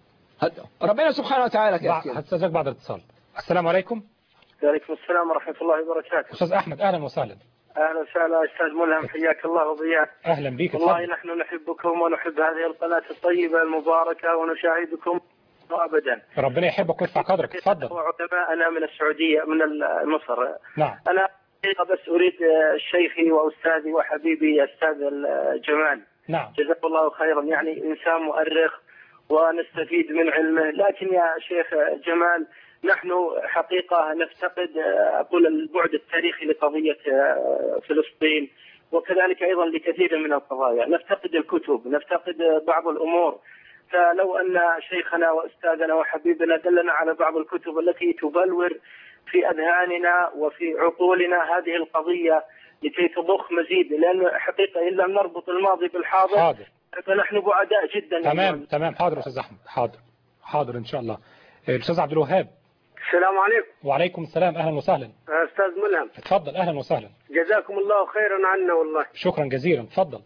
ربنا سبحانه وتعالى بعد- كده هستاذنك بعد الاتصال السلام عليكم وعليكم السلام ورحمة الله وبركاته أستاذ أحمد أهلا وسهلا أهلا وسهلا أستاذ ملهم حياك الله وضياك أهلا بيك والله اتفضل نحن نحبكم ونحب هذه القناة الطيبة المباركة ونشاهدكم أبدا ربنا يحبك ويرفع قدرك اتفضل وعلماءنا من السعودية من ال- مصر نعم أنا حقيقة بس أريد آه، شيخي وأستاذي وحبيبي أستاذ ال- جمال نعم جزاه الله خيرا يعني إنسان مؤرخ ونستفيد من علمه لكن يا شيخ جمال نحن حقيقة نفتقد آه، أقول البعد التاريخي لقضية آه، فلسطين وكذلك أيضا لكثير من القضايا نفتقد الكتب نفتقد آه، بعض الأمور فلو أن شيخنا وأستاذنا وحبيبنا دلنا على بعض الكتب التي تبلور في أذهاننا وفي عقولنا هذه القضية لكي تضخ مزيد لأن حقيقة إن لم نربط الماضي بالحاضر حاضر فنحن بعداء جدا تمام تمام حاضر يا أستاذ أحمد حاضر حاضر إن شاء الله الأستاذ عبد الوهاب السلام عليكم وعليكم السلام أهلا وسهلا أستاذ ملهم اتفضل أهلا وسهلا جزاكم الله خيرا عنا والله شكرا جزيلا اتفضل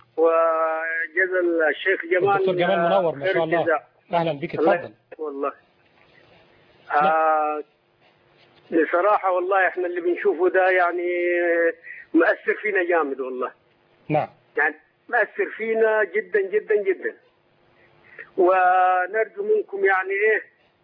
وجزا الشيخ جمال الدكتور جمال منور ما خير شاء الله الجزاء. أهلا بك الله اتفضل يحفظك والله آه بصراحة والله احنا اللي بنشوفه ده يعني مأثر فينا جامد والله نعم يعني مأثر فينا جدا جدا جدا ونرجو منكم يعني ايه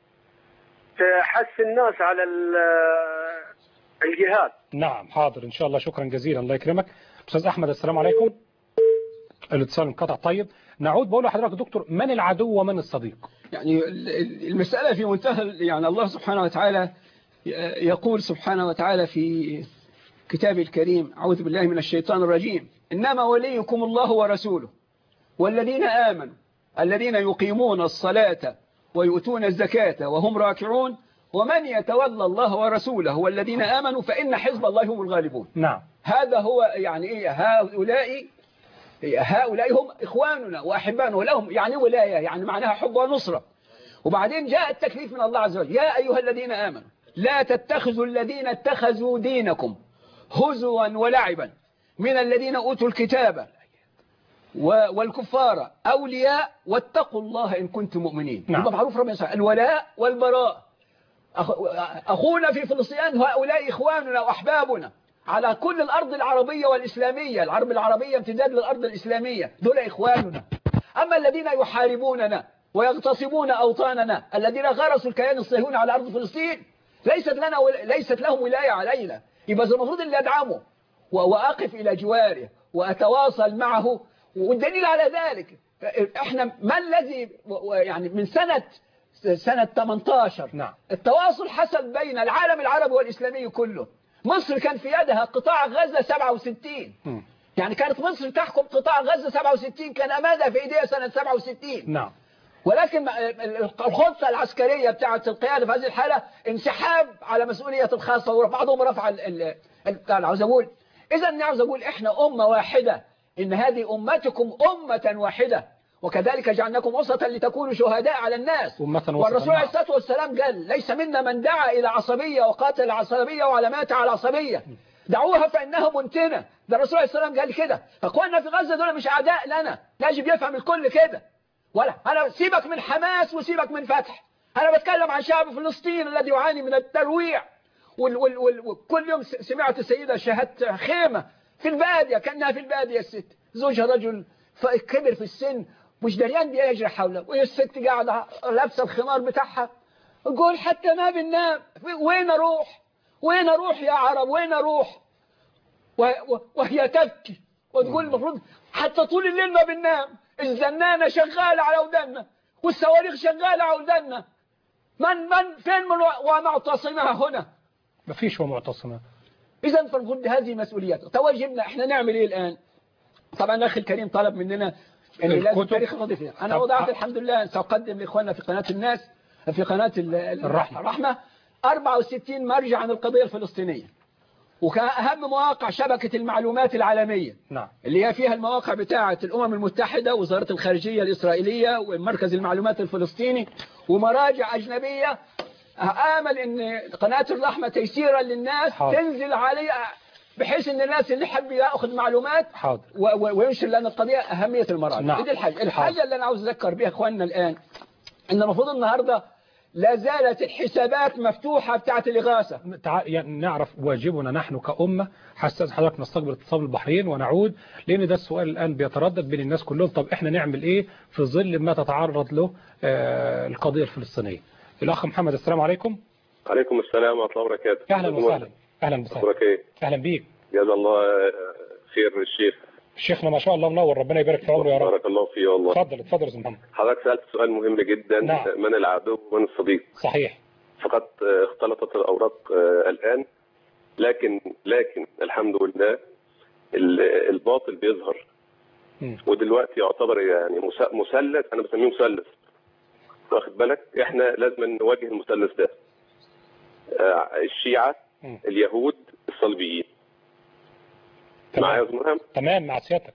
تحث الناس على ال- الجهاد نعم حاضر إن شاء الله شكرا جزيلا الله يكرمك أستاذ أحمد السلام عليكم الاتصال انقطع طيب نعود بقول لحضرتك دكتور من العدو ومن الصديق يعني ال- ال- المسألة في منتهى ال- يعني الله سبحانه وتعالى ي- يقول سبحانه وتعالى في كتابه الكريم أعوذ بالله من الشيطان الرجيم إنما وليكم الله ورسوله والذين آمنوا الذين يقيمون الصلاة ويؤتون الزكاة وهم راكعون ومن يتولى الله ورسوله والذين آمنوا فإن حزب الله هم الغالبون نعم هذا هو يعني إيه هؤلاء هؤلاء هم إخواننا وأحباننا ولهم يعني ولاية يعني معناها حب ونصرة وبعدين جاء التكليف من الله عز وجل يا أيها الذين آمنوا لا تتخذوا الذين اتخذوا دينكم هزوا ولعبا من الذين أوتوا الكتاب و- والكفار أولياء واتقوا الله إن كنتم مؤمنين نعم. يبقى معروف ربنا سبحانه الولاء والبراء أخ- أخونا في فلسطين هؤلاء إخواننا وأحبابنا على كل الأرض العربية والإسلامية العرب العربية امتداد للأرض الإسلامية دول إخواننا أما الذين يحاربوننا ويغتصبون أوطاننا الذين غرسوا الكيان الصهيوني على أرض فلسطين ليست لنا ول... ليست لهم ولاية علينا يبقى إذا المفروض اللي يدعمه و- وأقف إلى جواره وأتواصل معه والدليل على ذلك احنا ما الذي و- و- يعني من سنة سنة 18 نعم. التواصل حصل بين العالم العربي والإسلامي كله مصر كان في يدها قطاع غزة 67 مم. يعني كانت مصر تحكم قطاع غزة 67 كان أمادها في إيديها سنة 67 نعم ولكن الخطة العسكرية بتاعت القيادة في هذه الحالة انسحاب على مسؤولية الخاصة وبعضهم رفع ال- ال- ال- بتاع أنا عاوز أقول إذا أنا عاوز أقول إحنا أمة واحدة إن هذه أمتكم أمة واحدة وكذلك جعلناكم وسطا لتكونوا شهداء على الناس أمة وسطا، والرسول نعم. عليه الصلاة والسلام قال ليس منا من دعا إلى عصبية وقاتل العصبية وعلى مات على العصبية دعوها فإنها منتنة ده الرسول عليه الصلاة والسلام قال كده فأخواننا في غزة دول مش أعداء لنا يجب يفهم الكل كده ولا أنا سيبك من حماس وسيبك من فتح أنا بتكلم عن شعب فلسطين الذي يعاني من الترويع وال وال وال وكل يوم س- سمعت السيدة شهدت خيمة في البادية كأنها في البادية الست زوجها رجل ف- كبر في السن مش دريان بيجري حوله وهي الست قاعدة لابسة الخمار بتاعها تقول حتى ما بننام في- وين أروح وين أروح يا عرب وين أروح و- و- وهي تبكي وتقول المفروض حتى طول الليل ما بننام الزنانة شغالة على ودنا والصواريخ شغالة على ودنا من من فين من و- ومعتصمها هنا مفيش هو معتصمة إذا فالمفروض هذه مسؤوليات تواجبنا إحنا نعمل إيه الآن طبعا أخي الكريم طلب مننا أن لازم الكتب. تاريخ القضية فيها. أنا طب- وضعت الحمد لله سأقدم لإخواننا في قناة الناس في قناة ال- ال- الرحمة. الرحمة 64 مرجع عن القضية الفلسطينية وكأهم مواقع شبكة المعلومات العالمية نعم اللي هي فيها المواقع بتاعة الأمم المتحدة وزارة الخارجية الإسرائيلية ومركز المعلومات الفلسطيني ومراجع أجنبية آمل أن قناة الرحمة تيسيرا للناس حاضر. تنزل عليها بحيث أن الناس اللي يحب يأخذ معلومات حاضر و- و- وينشر لنا القضية أهمية المراجع نعم. دي الحاجة الحاجة اللي أنا عاوز أذكر بها إخواننا الآن أن المفروض النهاردة لا زالت الحسابات مفتوحة بتاعة الإغاثة تع- يعني نعرف واجبنا نحن كأمة حساس حضرتك نستقبل اتصال البحرين ونعود لأن ده السؤال الآن بيتردد بين الناس كلهم طب إحنا نعمل إيه في ظل ما تتعرض له آه، القضية الفلسطينية الأخ محمد السلام عليكم عليكم السلام ورحمة الله وبركاته أهلا وسهلا أهلا وسهلا أخبارك إيه؟ أهلا بيك جزا الله آه، خير الشيخ شيخنا ما شاء الله منور ربنا يبارك في عمره يا رب بارك الله فيه والله اتفضل اتفضل يا أستاذ محمد حضرتك سألت سؤال مهم جدا نعم. من العدو ومن الصديق صحيح فقد آه، اختلطت الأوراق آه، الآن لكن لكن الحمد لله ال- الباطل بيظهر مم. ودلوقتي يعتبر يعني مس- مثلث أنا بسميه مثلث واخد بالك احنا لازم نواجه المثلث ده آه، الشيعة مم. اليهود الصليبيين تمام. معايا يا أستاذ ملهم؟ تمام مع سيادتك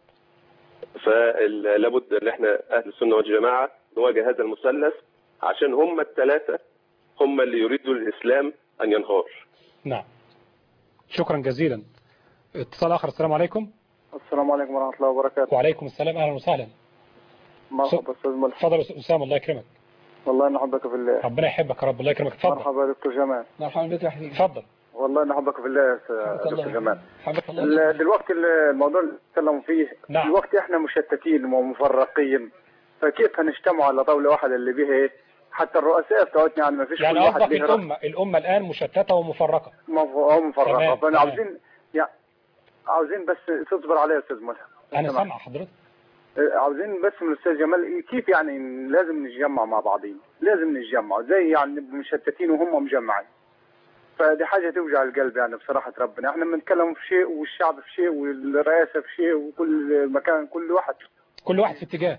فلابد ان احنا اهل السنه والجماعه نواجه هذا المثلث عشان هم الثلاثه هم اللي يريدوا الاسلام ان ينهار نعم شكرا جزيلا اتصال آخر السلام عليكم السلام عليكم ورحمة الله وبركاته وعليكم السلام أهلا وسهلا مرحبا أستاذ ملحم اتفضل يا أستاذ أسامة الله يكرمك والله أنا أحبك في الله ربنا يحبك يا رب الله يكرمك اتفضل مرحبا يا دكتور جمال مرحبا بك يا حبيبي اتفضل والله أنا أحبك في الله يا حبك الله. دكتور جمال حبك الله ال- دلوقتي ال- الموضوع اللي نتكلم فيه نعم. دلوقتي احنا مشتتين ومفرقين فكيف هنجتمع على طاولة واحدة اللي بيها ايه حتى الرؤساء بتوعتنا يعني ما فيش يعني كل واحد قصدك ليه رأي الأمة الأمة الآن مشتتة ومفرقة مف- هو مفرقة تمام، فانا تمام. عاوزين يعني عاوزين بس تصبر عليا يا استاذ ملحم أنا سمع. سامع حضرتك عاوزين بس من الاستاذ جمال كيف يعني لازم نتجمع مع بعضين لازم نتجمع زي يعني نبقى مشتتين وهم مجمعين فدي حاجه توجع القلب يعني بصراحه ربنا احنا بنتكلم في شيء والشعب في شيء والرئاسه في شيء وكل مكان كل واحد كل واحد في اتجاه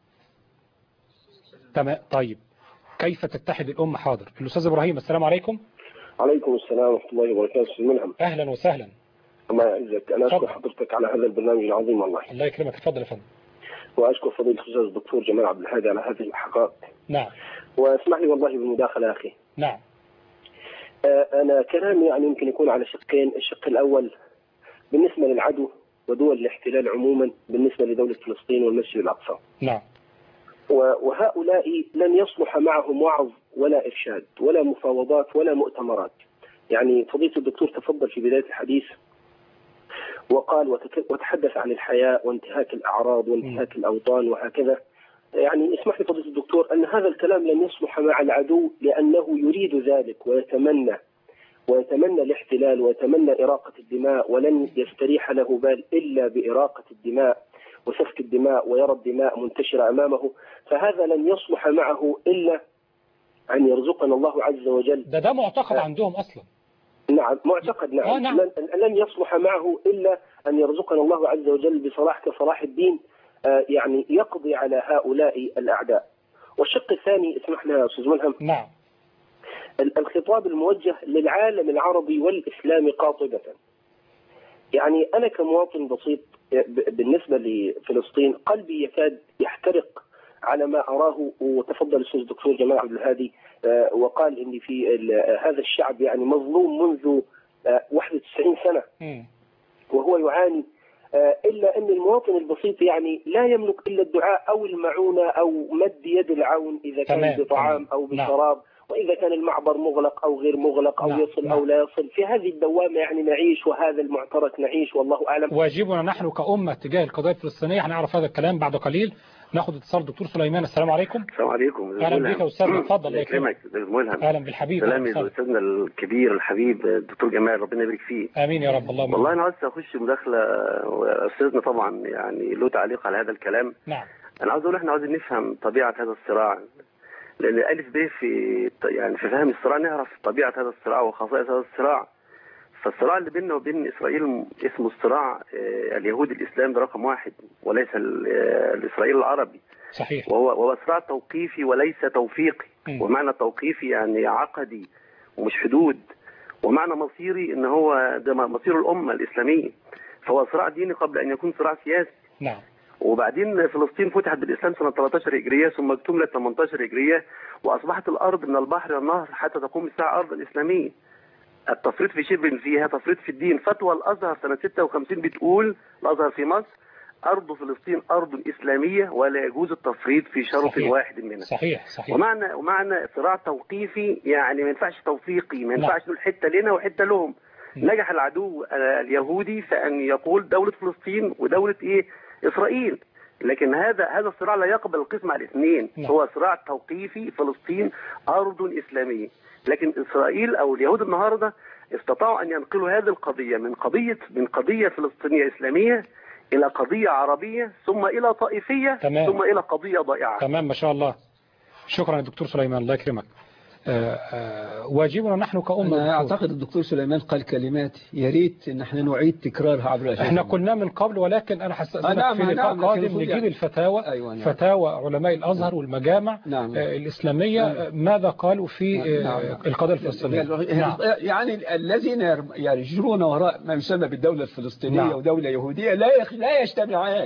تمام طيب كيف تتحد الأمة حاضر الأستاذ إبراهيم السلام عليكم عليكم السلام ورحمة الله وبركاته أستاذ ملهم أهلا وسهلا الله يعزك أنا أشكر تفضل. حضرتك على هذا البرنامج العظيم والله الله يكرمك اتفضل يا فندم وأشكر فضيلة الأستاذ الدكتور جمال عبد الهادي على هذه الحقائق نعم واسمح لي والله بالمداخلة يا أخي نعم آه، أنا كلامي يعني يمكن يكون على شقين الشق الأول بالنسبة للعدو ودول الاحتلال عموما بالنسبة لدولة فلسطين والمسجد الأقصى نعم و- وهؤلاء لن يصلح معهم وعظ ولا إرشاد ولا مفاوضات ولا مؤتمرات يعني فضيلة الدكتور تفضل في بداية الحديث وقال وتك- وتحدث عن الحياء وانتهاك الأعراض وانتهاك الأوطان وهكذا يعني اسمح لي فضيلة الدكتور أن هذا الكلام لن يصلح مع العدو لأنه يريد ذلك ويتمنى ويتمنى الاحتلال ويتمنى إراقة الدماء ولن يستريح له بال إلا بإراقة الدماء وسفك الدماء ويرى الدماء منتشرة أمامه فهذا لن يصلح معه إلا أن يرزقنا الله عز وجل ده ده معتقد عندهم أصلا نعم معتقد نعم, آه، نعم. لن, لن يصلح معه إلا أن يرزقنا الله عز وجل بصلاح كصلاح الدين آه، يعني يقضي على هؤلاء الأعداء والشق الثاني اسمح لي يا أستاذ ملهم نعم ال- الخطاب الموجه للعالم العربي والإسلامي قاطبة يعني أنا كمواطن بسيط ب- بالنسبة لفلسطين قلبي يكاد يحترق على ما أراه وتفضل الأستاذ الدكتور جمال عبد الهادي آه، وقال إن في ال- هذا الشعب يعني مظلوم منذ آه، 91 سنة مم. وهو يعاني آه، إلا أن المواطن البسيط يعني لا يملك إلا الدعاء أو المعونة أو مد يد العون إذا كان تمام، بطعام أو نعم. بشراب وإذا كان المعبر مغلق أو غير مغلق أو نعم، يصل نعم. أو لا يصل في هذه الدوامة يعني نعيش وهذا المعترك نعيش والله أعلم واجبنا نحن كأمة تجاه القضية الفلسطينية هنعرف هذا الكلام بعد قليل ناخد اتصال دكتور سليمان السلام عليكم السلام عليكم أهلا بك يا أستاذ اتفضل الله الله يكرمك يكرمك أستاذ ملهم أهلا بالحبيب سلامي أهلا وسهلا. لاستاذنا الكبير الحبيب الدكتور جمال ربنا يبارك فيه آمين يا رب اللهم والله انا عايز اخش مداخله واستاذنا طبعا يعني له تعليق على هذا الكلام نعم انا عاوز اقول احنا عاوزين نفهم طبيعه هذا الصراع لان الف ب في يعني في فهم الصراع نعرف طبيعه هذا الصراع وخصائص هذا الصراع فالصراع اللي بيننا وبين اسرائيل اسمه الصراع آه، اليهودي الاسلامي ده رقم واحد وليس ال- آه، الاسرائيلي العربي صحيح وهو وهو صراع توقيفي وليس توفيقي مم. ومعنى توقيفي يعني عقدي ومش حدود ومعنى مصيري ان هو ده مصير الامه الاسلاميه فهو صراع ديني قبل ان يكون صراع سياسي نعم وبعدين فلسطين فتحت بالاسلام سنه 13 هجريه ثم اكتملت 18 هجريه واصبحت الارض من البحر النهر حتى تقوم الساعه ارضا اسلاميه التفريط في شبه فيها تفريط في الدين فتوى الازهر سنه 56 بتقول الازهر في مصر ارض فلسطين ارض اسلاميه ولا يجوز التفريط في شرط صحيح. واحد منها صحيح صحيح ومعنى ومعنى صراع توقيفي يعني ما ينفعش توفيقي ما نعم. ينفعش نقول حته لنا وحته لهم نجح العدو آه، اليهودي في ان يقول دوله فلسطين ودوله ايه اسرائيل لكن هذا هذا الصراع لا يقبل القسم على الاثنين نعم. هو صراع توقيفي فلسطين ارض اسلاميه لكن اسرائيل او اليهود النهارده استطاعوا ان ينقلوا هذه القضيه من قضيه من قضيه فلسطينيه اسلاميه الى قضيه عربيه ثم الى طائفيه تمام. ثم الى قضيه ضائعه تمام ما شاء الله شكرا يا دكتور سليمان الله يكرمك آه، آه، واجبنا نحن كأمة أنا دكتور. أعتقد الدكتور سليمان قال كلمات يا ريت إن احنا نعيد تكرارها عبر الأشياء احنا قلنا من قبل ولكن انا آه، هستأذنك نعم، في لقاء نعم، لكن قادم المفروض نجيب يعني- الفتاوى أيوة، نعم. فتاوى علماء الازهر والمجامع نعم. آه، الاسلاميه نعم. آه، ماذا قالوا في آه، نعم، نعم. القضيه الفلسطينيه نعم. يعني الذين يرم- يعني يجرون وراء ما يسمى بالدولة الفلسطينية نعم. ودولة يهودية لا يخ... لا يجتمعان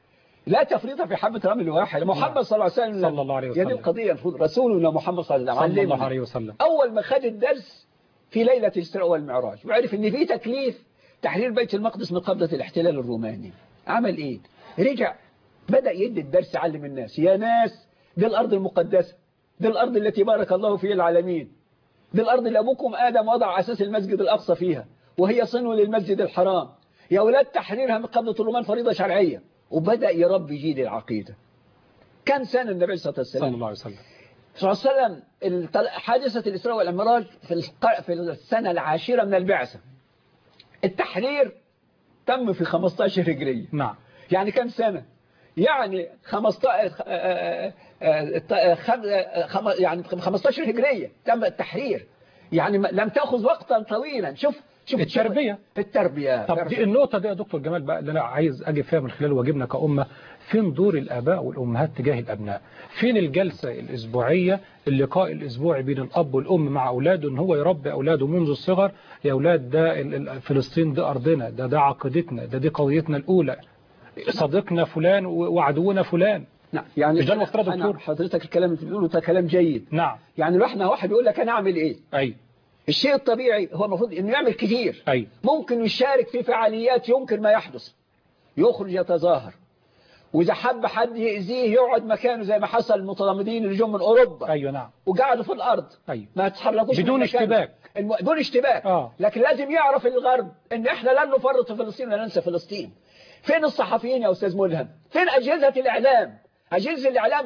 لا تفريط في حبة رمل واحد محمد صلى الله عليه وسلم صلى الله عليه هي دي وسلم. القضية المفروض رسولنا محمد صلى الله عليه وسلم صلى الله علمنا. عليه وسلم أول ما خد الدرس في ليلة الإسراء والمعراج وعرف إن في تكليف تحرير بيت المقدس من قبضة الاحتلال الروماني عمل إيه؟ رجع بدأ يدي الدرس علم الناس يا ناس دي الأرض المقدسة دي الأرض التي بارك الله فيها العالمين دي الأرض اللي أبوكم آدم وضع أساس المسجد الأقصى فيها وهي صنو للمسجد الحرام يا أولاد تحريرها من قبضة الرومان فريضة شرعية وبدأ يربي جيل العقيدة كم سنة النبي صلى الله عليه وسلم صلى الله عليه وسلم صلى الله عليه وسلم الطل- حادثة الإسراء والمعراج في الق- في السنة العاشرة من البعثة التحرير تم في 15 هجرية نعم يعني كم سنة يعني 15 آه، آه، آه، آه، خم- آه، خم- يعني 15 هجرية تم التحرير يعني ما- لم تأخذ وقتا طويلا شوف شوف التربية. التربية طب دي النقطة دي يا دكتور جمال بقى اللي أنا عايز أجي فيها من خلال واجبنا كأمة فين دور الآباء والأمهات تجاه الأبناء فين الجلسة الأسبوعية اللقاء الأسبوعي بين الأب والأم مع أولاده إن هو يربي أولاده منذ الصغر يا أولاد ده ال- ال- فلسطين دي أرضنا ده ده عقيدتنا ده دي قضيتنا الأولى صديقنا فلان و- وعدونا فلان نعم يعني مش ده المفترض يا أنا- دكتور؟ حضرتك الكلام اللي بتقوله ده كلام جيد نعم يعني لو احنا واحد يقول لك انا اعمل ايه أي الشيء الطبيعي هو المفروض انه يعمل كتير أي ممكن يشارك في فعاليات ينكر ما يحدث يخرج يتظاهر واذا حب حد يأذيه يقعد مكانه زي ما حصل المتضامنين اللي جم من اوروبا أيوة نعم وقعدوا في الارض أيوة ما تحركوش من بدون مكانهم. اشتباك. الم... بدون اشتباك آه. لكن لازم يعرف الغرب ان احنا لن نفرط في فلسطين ولا ننسى فلسطين فين الصحفيين يا استاذ ملهم فين اجهزه الاعلام اجهزه الاعلام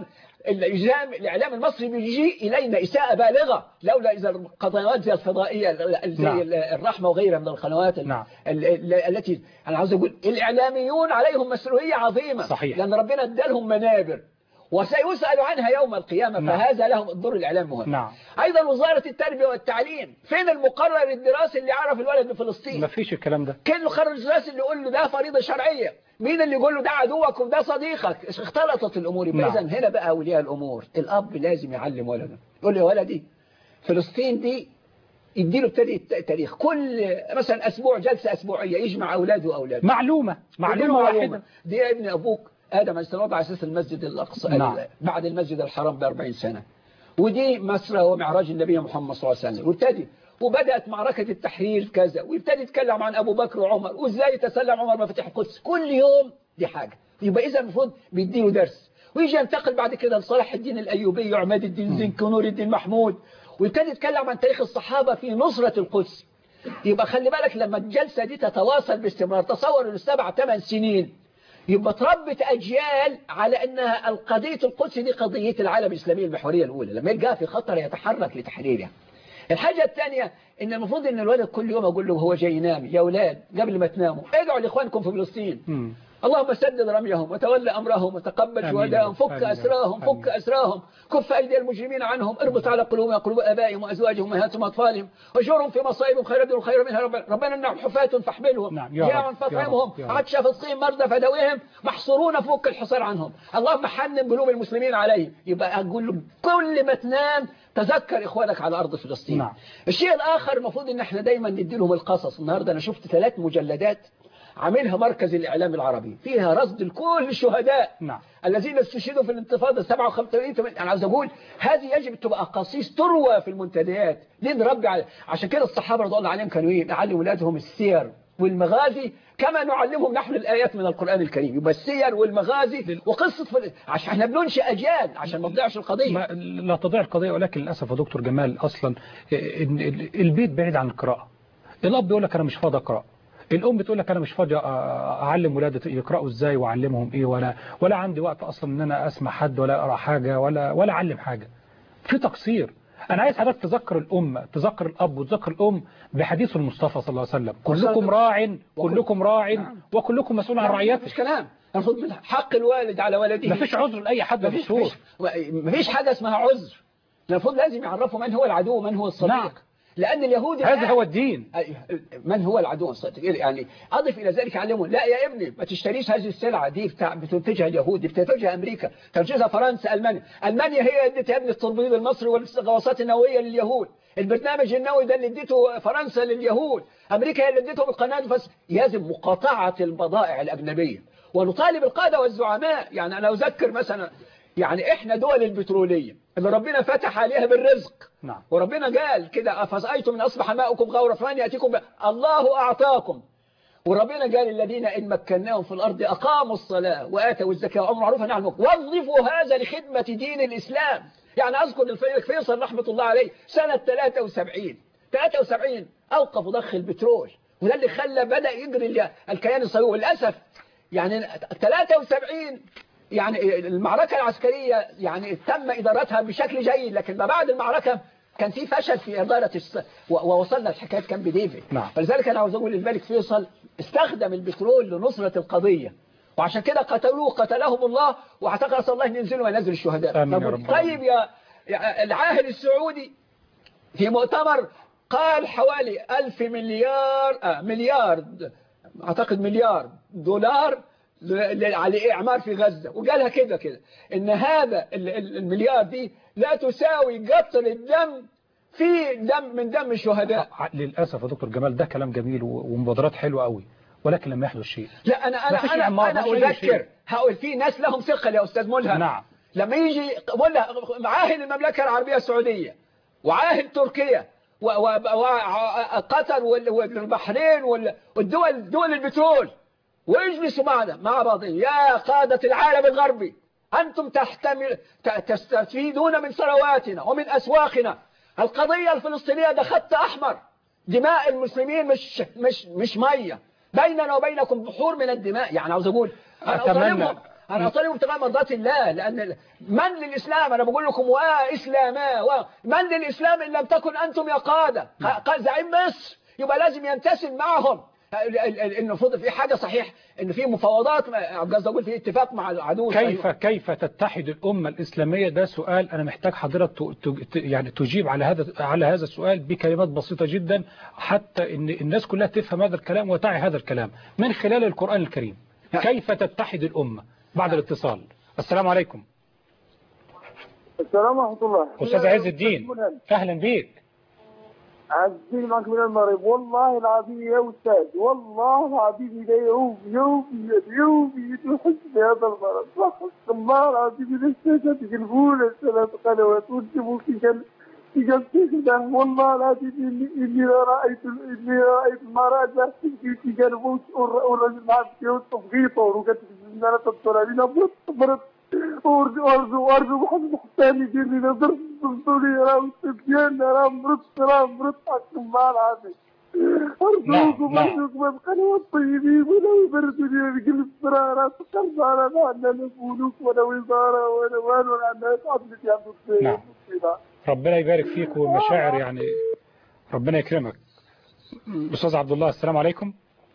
الإعلام الإعلام المصري بيجي إلينا إساءة بالغة لولا إذا القنوات زي الفضائية زي نعم. الرحمة وغيرها من القنوات ال- نعم. ال- ال- التي أنا عاوز أقول الإعلاميون عليهم مسؤولية عظيمة صحيح. لأن ربنا ادالهم منابر وسيسأل عنها يوم القيامة نعم. فهذا لهم الدور الإعلام مهم نعم أيضا وزارة التربية والتعليم فين المقرر الدراسي اللي يعرف الولد بفلسطين ما فيش الكلام ده كان المقرر الدراسي اللي يقول له ده فريضة شرعية مين اللي يقول له ده عدوك وده صديقك اختلطت الأمور يبقى نعم. إذا هنا بقى أولياء الأمور الأب لازم يعلم ولده يقول له يا ولدي فلسطين دي يديله ابتدي التاريخ كل مثلا أسبوع جلسة أسبوعية يجمع أولاده وأولاده معلومة معلومة واحدة دي يا ابن أبوك آدم عليه السلام وضع أساس المسجد الأقصى نعم. بعد المسجد الحرام ب 40 سنة ودي مسرى ومعراج النبي محمد صلى الله عليه وسلم وابتدي وبدأت معركة التحرير كذا ويبتدي يتكلم عن أبو بكر وعمر وإزاي تسلم عمر مفاتيح القدس كل يوم دي حاجة يبقى إذا المفروض بيديله درس ويجي ينتقل بعد كده لصلاح الدين الأيوبي وعماد الدين زنك ونور الدين محمود ويبتدي يتكلم عن تاريخ الصحابة في نصرة القدس يبقى خلي بالك لما الجلسة دي تتواصل باستمرار تصور انه سبع ثمان سنين يبقى تربت أجيال على أنها القضية القدس دي قضية العالم الإسلامي المحورية الأولى لما يلقاها في خطر يتحرك لتحريرها الحاجة الثانية ان المفروض ان الولد كل يوم اقول له هو جاي ينام يا اولاد قبل ما تناموا ادعوا لاخوانكم في فلسطين مم. اللهم سدد رميهم وتولى امرهم وتقبل آمين. شهدائهم فك آمين. اسراهم آمين. فك اسراهم كف ايدي المجرمين عنهم اربط على قلوبهم قلوب ابائهم وازواجهم وامهاتهم واطفالهم واجرهم في مصائبهم خير دون خير منها ربنا ربنا انهم حفاة فاحملهم نعم، يا رب، جياعا يا فاطعمهم رب، يا رب. عطش فسقين مرضى فدويهم محصورون فوق الحصار عنهم اللهم حنن قلوب المسلمين عليهم يبقى اقول له كل ما تنام تذكر اخوانك على ارض فلسطين نعم. الشيء الاخر المفروض ان احنا دايما ندي لهم القصص النهارده انا شفت ثلاث مجلدات عاملها مركز الاعلام العربي فيها رصد لكل الشهداء نعم الذين استشهدوا في الانتفاضه 57 80 انا عاوز اقول هذه يجب تبقى قصيص تروى في المنتديات ليه نربي على عشان كده الصحابه رضي الله عليهم كانوا ايه يعلموا اولادهم السير والمغازي كما نعلمهم نحن الايات من القران الكريم يبقى السير والمغازي وقصه فل... عشان احنا بننشئ اجيال عشان ما تضيعش القضيه ما لا تضيع القضية ولكن للأسف يا دكتور جمال أصلا إن ال- البيت بعيد عن القراءة الأب يقول لك أنا مش فاضي أقرأ الأم بتقول لك أنا مش فاضي أ- أعلم ولادي يقرأوا إزاي وأعلمهم إيه ولا ولا عندي وقت أصلا إن أنا أسمع حد ولا أقرأ حاجة ولا ولا أعلم حاجة في تقصير أنا عايز حضرتك تذكر الأم تذكر الأب وتذكر الأم بحديث المصطفى صلى الله عليه وسلم كلكم راع كلكم راع وكلكم مسؤول عن رعيته مفيش كلام المفروض من حق الوالد على ولده مفيش عذر لأي حد يا مفيش دكتور مفيش, مفيش حاجه اسمها عذر المفروض لازم يعرفوا من هو العدو ومن هو الصديق نعم. لأن اليهود هذا الآن- هو الدين من هو العدو الصديق يعني أضف إلى ذلك علمهم لا يا ابني ما تشتريش هذه السلعة دي بتاع بتنتجها اليهود دي بتنتجها أمريكا تنتجها فرنسا ألمانيا ألمانيا هي ادت يا ابني التربيط المصري والغواصات النووية لليهود البرنامج النووي ده اللي اديته فرنسا لليهود أمريكا هي اللي اديته بالقناة بس لازم مقاطعة البضائع الأجنبية ونطالب القادة والزعماء يعني أنا أذكر مثلا يعني إحنا دول البترولية اللي ربنا فتح عليها بالرزق نعم وربنا قال كده أفزأيتم من أصبح ماؤكم غورا فمن يأتيكم ب... الله أعطاكم وربنا قال الذين إن مكناهم في الأرض أقاموا الصلاة وآتوا الزكاة وأمروا معروفا نعم وظفوا هذا لخدمة دين الإسلام يعني أذكر الفيلك فيصل رحمة الله عليه سنة 73 73 أوقفوا ضخ البترول وده اللي خلى بدأ يجري ال- الكيان الصهيوني للأسف يعني 73 يعني المعركة العسكرية يعني تم إدارتها بشكل جيد لكن ما بعد المعركة كان في فشل في إدارة الس... و- ووصلنا لحكاية كامب ديفيد نعم. فلذلك أنا عاوز أقول للملك فيصل استخدم البترول لنصرة القضية وعشان كده قتلوه قتلهم الله واعتقد أسأل الله أن ينزلوا وينزل الشهداء آمين يا طب- رب طيب يا يا العاهل السعودي في مؤتمر قال حوالي ألف مليار آه مليار أعتقد مليار دولار ل- ل- على إعمار في غزة وقالها كده كده إن هذا ال- ال- المليار دي لا تساوي قطر الدم في دم من دم الشهداء للأسف يا دكتور جمال ده كلام جميل و- ومبادرات حلوة قوي ولكن لما يحدث شيء لا أنا مفيش أنا إعمار، أنا, أنا مفيش أي أذكر شيء. هقول في ناس لهم ثقل يا أستاذ ملهم نعم لما يجي ولا معاهد المملكة العربية السعودية وعاهد تركيا وقطر والبحرين وال- والدول دول البترول ويجلسوا معنا مع بعضهم يا قادة العالم الغربي أنتم تحتمل ت- تستفيدون من ثرواتنا ومن أسواقنا القضية الفلسطينية ده خط أحمر دماء المسلمين مش مش مش مية بيننا وبينكم بحور من الدماء يعني عاوز أقول أنا أتمنى أطالبهم أنا أطالب ابتغاء مرضات الله لأن من للإسلام أنا بقول لكم وإسلاما من للإسلام إن لم تكن أنتم يا قادة قال زعيم مصر يبقى لازم ينتسب معهم المفروض في حاجة صحيح ان في مفاوضات قصدي اقول في اتفاق مع العدو كيف كيف تتحد الامه الاسلاميه ده سؤال انا محتاج حضرتك ت- ت- يعني تجيب على هذا على هذا السؤال بكلمات بسيطه جدا حتى ان الناس كلها تفهم هذا الكلام وتعي هذا الكلام من خلال القران الكريم كيف تتحد الامه بعد الاتصال السلام عليكم السلام ورحمة الله استاذ عز الدين اهلا بيك عز الدين معك من المغرب والله العظيم يا أستاذ والله العظيم إذا يوم يوم يوم يحس بهذا المرض صح الله العظيم إذا استشهد يقلبون ثلاث قنوات وانتبهوا في قلب في قلب شيخنا والله العظيم إني إني رأيت إني رأيت المرأة تحت في قلبه والرجل معه في وسط غيطور وقالت لي أنا تدخل علينا برد برد وارجو ارجو ارجو محمد حسين يدير لنا ضرب ضربوني راه سفيان راه مرض راه مرض حق الله العظيم ارجوكم ارجوكم القنوات الطيبين ولا يبردوا لي القلب راه راه سكرت انا ما عندنا فلوس ولا وزاره ولا والو ولا عندنا تعبت يا عبد نعم. ربنا يبارك فيك والمشاعر يعني ربنا يكرمك استاذ عبد الله السلام عليكم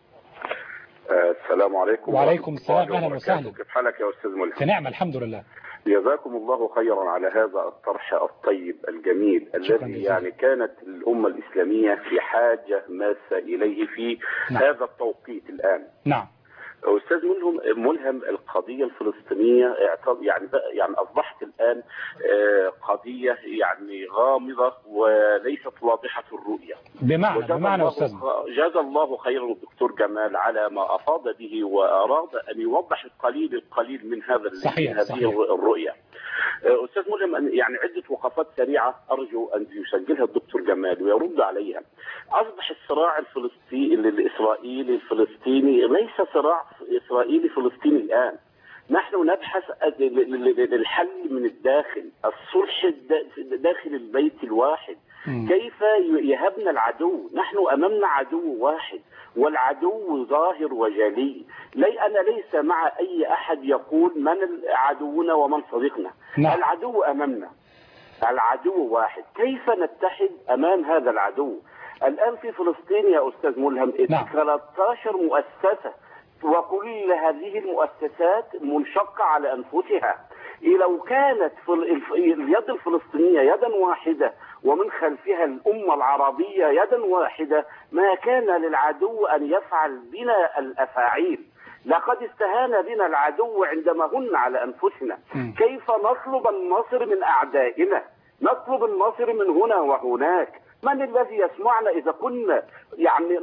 آه، السلام عليكم وعليكم ورحمة السلام، الله أهلا وبركاته. وسهلا. كيف حالك يا أستاذ ملهم في نعمه الحمد لله جزاكم الله خيرا على هذا الطرح الطيب الجميل الذي يعني كانت الأمة الإسلامية في حاجة ماسة إليه في نعم. هذا التوقيت الآن نعم أستاذ ملهم ملهم القضية الفلسطينية اعتبر يعني بقى- يعني أصبحت الآن آه، قضية يعني غامضة وليست واضحة الرؤية بمعنى وجزا بمعنى الله استاذنا خ- جزا الله خيرا الدكتور جمال على ما افاض به واراد ان يوضح القليل القليل من هذا ال- صحيح، من هذه صحيح. الرؤيه. آه، استاذ ملهم أن- يعني عده وقفات سريعه ارجو ان يسجلها الدكتور جمال ويرد عليها. اصبح الصراع الفلسطيني الاسرائيلي الفلسطيني ليس صراع اسرائيلي فلسطيني الان. نحن نبحث ل- ل- ل- للحل من الداخل، الصلح الد- داخل البيت الواحد. كيف يهبنا العدو نحن أمامنا عدو واحد والعدو ظاهر وجلي لي أنا ليس مع أي أحد يقول من عدونا ومن صديقنا نعم. العدو أمامنا العدو واحد كيف نتحد أمام هذا العدو الآن في فلسطين يا أستاذ ملهم نعم. 13 مؤسسة وكل هذه المؤسسات منشقة على أنفسها لو كانت فل- الف- اليد الفلسطينية يدا واحدة ومن خلفها الأمة العربية يدا واحدة ما كان للعدو أن يفعل بنا الأفاعيل لقد استهان بنا العدو عندما هن على أنفسنا كيف نطلب النصر من أعدائنا نطلب النصر من هنا وهناك من الذي يسمعنا إذا كنا يعني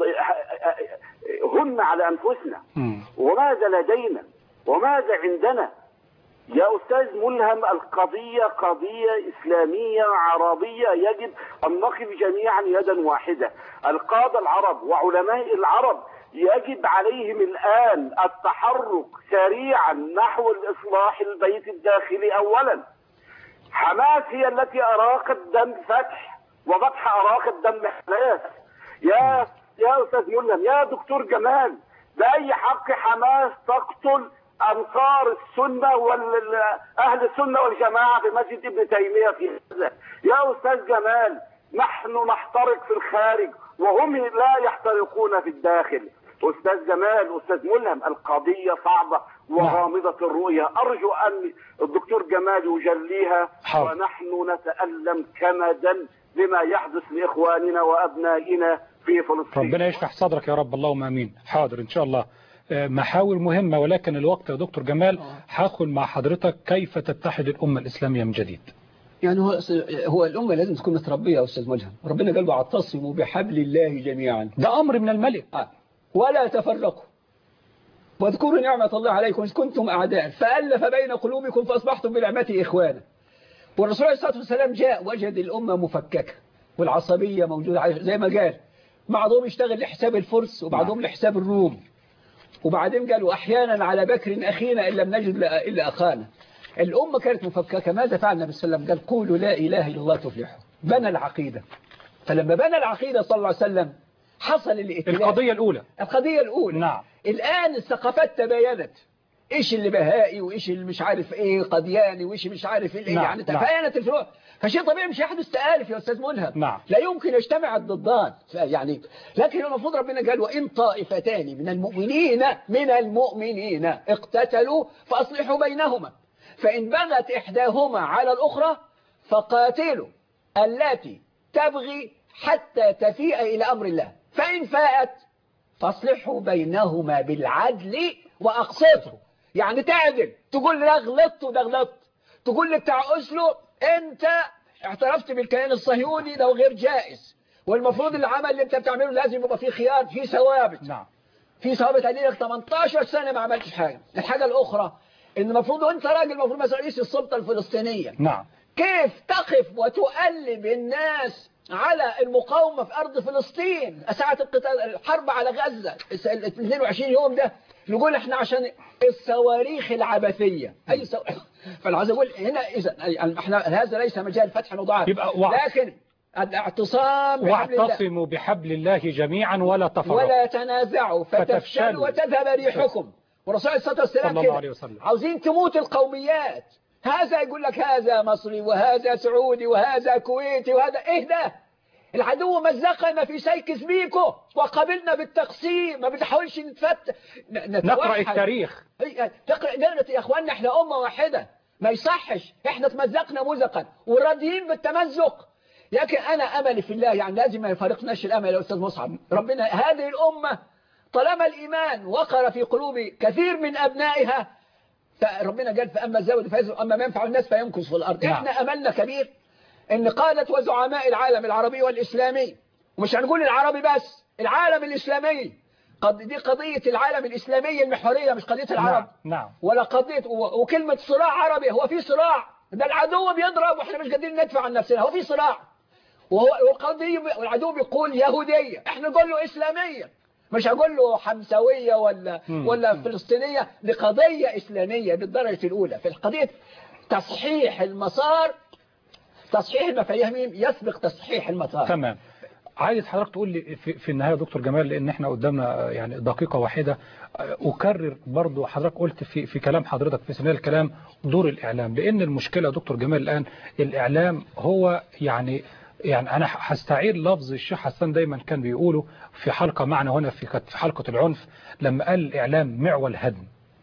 هن على أنفسنا وماذا لدينا وماذا عندنا يا أستاذ ملهم القضية قضية إسلامية عربية يجب أن نقف جميعا يدا واحدة القادة العرب وعلماء العرب يجب عليهم الآن التحرك سريعا نحو الإصلاح البيت الداخلي أولا حماس هي التي أراقت دم فتح وفتح أراقت دم حماس يا يا أستاذ ملهم يا دكتور جمال بأي حق حماس تقتل أنصار السنة وأهل السنة والجماعة في مسجد ابن تيمية في غزة يا أستاذ جمال نحن نحترق في الخارج وهم لا يحترقون في الداخل أستاذ جمال أستاذ ملهم القضية صعبة وغامضة الرؤية أرجو أن الدكتور جمال يجليها حاضر. ونحن نتألم كمدا لما يحدث لإخواننا وأبنائنا في فلسطين ربنا يشرح صدرك يا رب اللهم امين حاضر ان شاء الله آه، محاور مهمة ولكن الوقت يا دكتور جمال هاخد مع حضرتك كيف تتحد الأمة الإسلامية من جديد يعني هو هو الأمة لازم تكون متربية يا أستاذ ملهم ربنا قال واعتصموا بحبل الله جميعا ده أمر من الملك آه. ولا تفرقوا واذكروا نعمة الله عليكم إذ كنتم أعداء فألف بين قلوبكم فأصبحتم بنعمته إخوانا والرسول عليه الصلاة والسلام جاء وجد الأمة مفككة والعصبية موجودة عليه- زي ما قال بعضهم يشتغل لحساب الفرس وبعضهم لحساب الروم وبعدين قالوا أحيانا على بكر أخينا إن لم نجد لا- إلا أخانا الأمة كانت مفككة ماذا فعل النبي صلى الله عليه وسلم قال قولوا لا إله إلا الله تفلحوا بنى العقيدة فلما بنى العقيدة صلى الله عليه وسلم حصل الائتلاف القضية الأولى القضية الأولى نعم الآن الثقافات تباينت ايش اللي بهائي وايش اللي مش عارف ايه قدياني وايش مش عارف ايه نعم، يعني نعم. تفاينت الفروع فشيء طبيعي مش هيحدث تآلف يا استاذ ملهم نعم. لا يمكن يجتمع الضدان ف- يعني لكن المفروض ربنا قال وان طائفتان من المؤمنين من المؤمنين اقتتلوا فاصلحوا بينهما فان بغت احداهما على الاخرى فقاتلوا التي تبغي حتى تفيء الى امر الله فان فاءت فاصلحوا بينهما بالعدل واقسطوا يعني تعدل تقول ده غلطت وده غلطت تقول لبتاع اسلو انت اعترفت بالكيان الصهيوني ده غير جائز والمفروض العمل اللي انت بتعمله لازم يبقى فيه خيار فيه ثوابت نعم في ثوابت قال لك 18 سنه ما عملتش حاجه الحاجه الاخرى ان المفروض وانت راجل المفروض مثلا رئيس السلطه الفلسطينيه نعم كيف تقف وتؤلب الناس على المقاومة في أرض فلسطين ساعة القتال الحرب على غزة ال 22 يوم ده نقول احنا عشان الصواريخ العبثية أي سو... فأنا عايز أقول هنا إذا يعني احنا هذا ليس مجال فتح نضاعف يبقى وع- لكن الاعتصام بحبل الله واعتصموا بحبل الله جميعا ولا تفرقوا ولا تنازعوا فتفشلوا فتفشلوا. وتذهب ريحكم والرسول عليه الصلاة والسلام صلى الله كده عليه وسلم. عاوزين تموت القوميات هذا يقول لك هذا مصري وهذا سعودي وهذا كويتي وهذا ايه ده العدو مزقنا في سيكس بيكو وقبلنا بالتقسيم ما بنحاولش نتفت ن- نتوحد. نقرأ التاريخ إيه، تقرأ دولة يا اخواننا احنا امة واحدة ما يصحش احنا تمزقنا مزقا وراضيين بالتمزق لكن انا املي في الله يعني لازم ما يفارقناش الامل يا استاذ مصعب ربنا هذه الامة طالما الايمان وقر في قلوب كثير من ابنائها فربنا قال فاما الزود فيزن اما ما ينفع الناس فيمكث في الارض نعم. احنا املنا كبير ان قادة وزعماء العالم العربي والاسلامي ومش هنقول العربي بس العالم الاسلامي قد دي قضية العالم الاسلامي المحورية مش قضية العرب نعم نعم ولا قضية و- وكلمة صراع عربي هو في صراع ده العدو بيضرب واحنا مش قادرين ندفع عن نفسنا هو في صراع وهو والقضية والعدو بيقول يهودية احنا نقول له إسلامية مش هقول له حمسوية ولا مم. ولا فلسطينية دي قضية إسلامية بالدرجة الأولى في القضية تصحيح المسار تصحيح المفاهيم يسبق تصحيح المسار تمام عايز حضرتك تقول لي في, في النهاية يا دكتور جمال لأن احنا قدامنا آه، يعني دقيقة واحدة آه، أكرر برضو حضرتك قلت في, في كلام حضرتك في سنة الكلام دور الإعلام لأن المشكلة يا دكتور جمال الآن الإعلام هو يعني يعني أنا هستعير لفظ الشيخ حسان دايما كان بيقوله في حلقة معنا هنا في كانت في حلقة العنف لما قال الإعلام معول هدم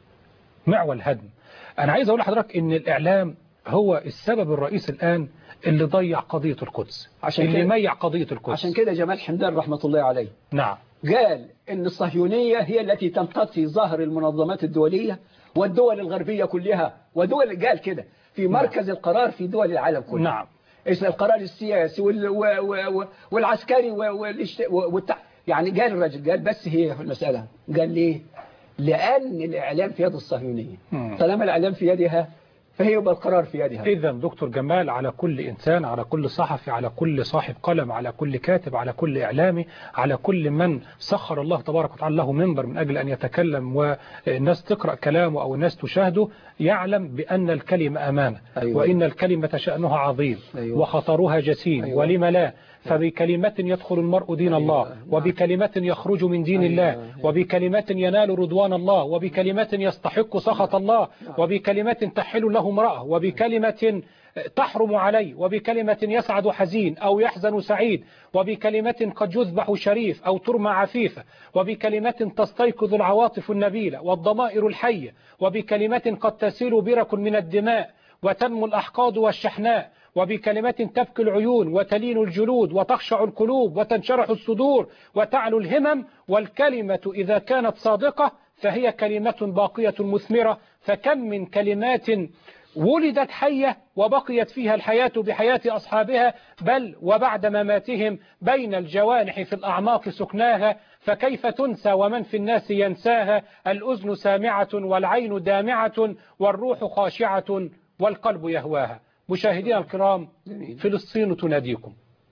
معول هدم أنا عايز أقول لحضرتك إن الإعلام هو السبب الرئيسي الآن اللي ضيع قضية القدس عشان اللي كده- ميع قضية القدس عشان كده جمال حمدان رحمة الله عليه نعم قال ان الصهيونية هي التي تمتطي ظهر المنظمات الدولية والدول الغربية كلها ودول قال كده في مركز القرار في دول العالم كله نعم اسم القرار السياسي وال و و و والعسكري و- والاشت... و- والتع... يعني قال الرجل قال بس هي في المسألة قال ليه لأن الإعلام في يد الصهيونية مم. طالما الإعلام في يدها فهي يبقى القرار في يدها إذا دكتور جمال على كل إنسان على كل صحفي على كل صاحب قلم على كل كاتب على كل إعلامي على كل من سخر الله تبارك وتعالى له منبر من أجل أن يتكلم والناس تقرأ كلامه أو الناس تشاهده يعلم بأن الكلمة أمانة أيوة. وإن الكلمة شأنها عظيم أيوة. وخطرها جسيم أيوة. ولم لا فبكلمة يدخل المرء دين الله وبكلمة يخرج من دين الله وبكلمة ينال رضوان الله وبكلمة يستحق سخط الله وبكلمة تحل له امرأة وبكلمة تحرم عليه وبكلمة يسعد حزين أو يحزن سعيد وبكلمة قد يذبح شريف أو ترمى عفيفة وبكلمة تستيقظ العواطف النبيلة والضمائر الحية وبكلمة قد تسيل برك من الدماء وتنمو الأحقاد والشحناء وبكلمة تبكي العيون وتلين الجلود وتخشع القلوب وتنشرح الصدور وتعلو الهمم والكلمة إذا كانت صادقة فهي كلمة باقية مثمرة فكم من كلمات ولدت حية وبقيت فيها الحياة بحياة أصحابها بل وبعد مماتهم بين الجوانح في الأعماق سكناها فكيف تنسى ومن في الناس ينساها الأذن سامعة والعين دامعة والروح خاشعة والقلب يهواها مشاهدينا الكرام فلسطين تناديكم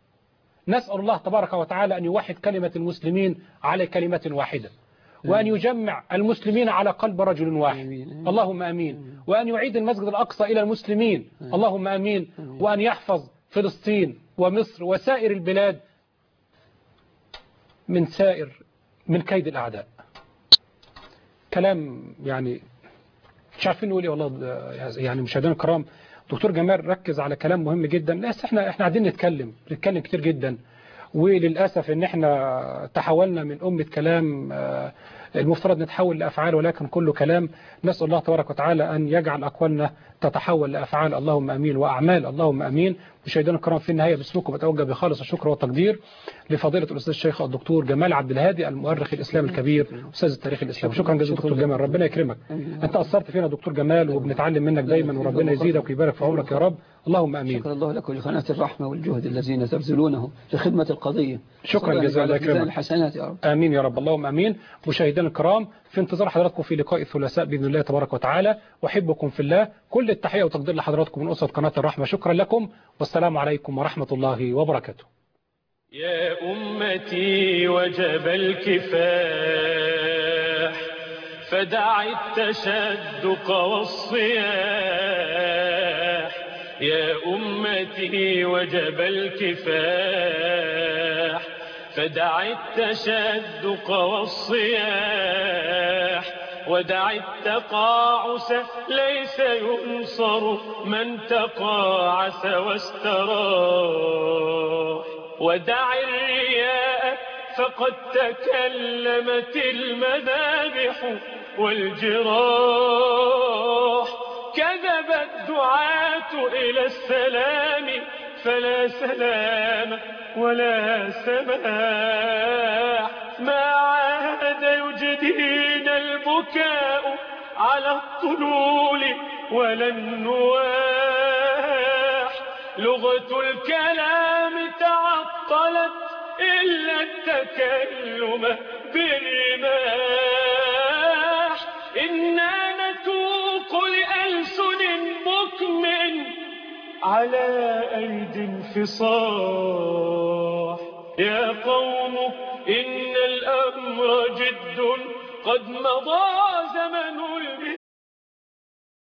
نسأل الله تبارك وتعالى أن يوحد كلمة المسلمين على كلمة واحدة وأن يجمع المسلمين على قلب رجل واحد اللهم أمين وأن يعيد المسجد الأقصى إلى المسلمين اللهم أمين وأن يحفظ فلسطين ومصر وسائر البلاد من سائر من كيد الأعداء كلام يعني مش عارفين نقول ايه والله يعني مشاهدينا الكرام دكتور جمال ركز على كلام مهم جدا لا احنا احنا قاعدين نتكلم نتكلم كتير جدا وللاسف ان احنا تحولنا من امه كلام المفترض نتحول لافعال ولكن كله كلام نسال الله تبارك وتعالى ان يجعل اقوالنا تتحول لافعال اللهم امين واعمال اللهم امين مشاهدينا الكرام في النهايه باسمكم بتوجه بخالص الشكر والتقدير لفضيله الاستاذ الشيخ الدكتور جمال عبد الهادي المؤرخ الاسلامي الكبير استاذ التاريخ الاسلامي شكرا جزيلا دكتور جمال ربنا يكرمك انت اثرت فينا دكتور جمال وبنتعلم منك دايما وربنا يزيدك ويبارك في عمرك يا رب اللهم امين شكرا الله لكم لقناه الرحمه والجهد الذين تبذلونه لخدمه القضيه شكرا جزيلا الله يكرمك الحسنات يا رب امين يا رب اللهم امين مشاهدينا الكرام في انتظار حضراتكم في لقاء الثلاثاء باذن الله تبارك وتعالى واحبكم في الله كل التحيه وتقدير لحضراتكم من اسره قناه الرحمه شكرا لكم والسلام عليكم ورحمه الله وبركاته يا أمتي وجب الكفاح فدع التشدق والصياح يا أمتي وجب الكفاح فدع التشدق والصياح ودع التقاعس ليس ينصر من تقاعس واستراح ودع الرياء فقد تكلمت المذابح والجراح كذب الدعاة إلى السلام فلا سلام ولا سماح ما عاد يجدين البكاء على الطلول ولا النواح لغة الكلام تعطلت إلا التكلم بالرماح إنا نتوق لألسن مكمن على أيدي انفصاح يا قوم إن الأمر جد قد مضى زمن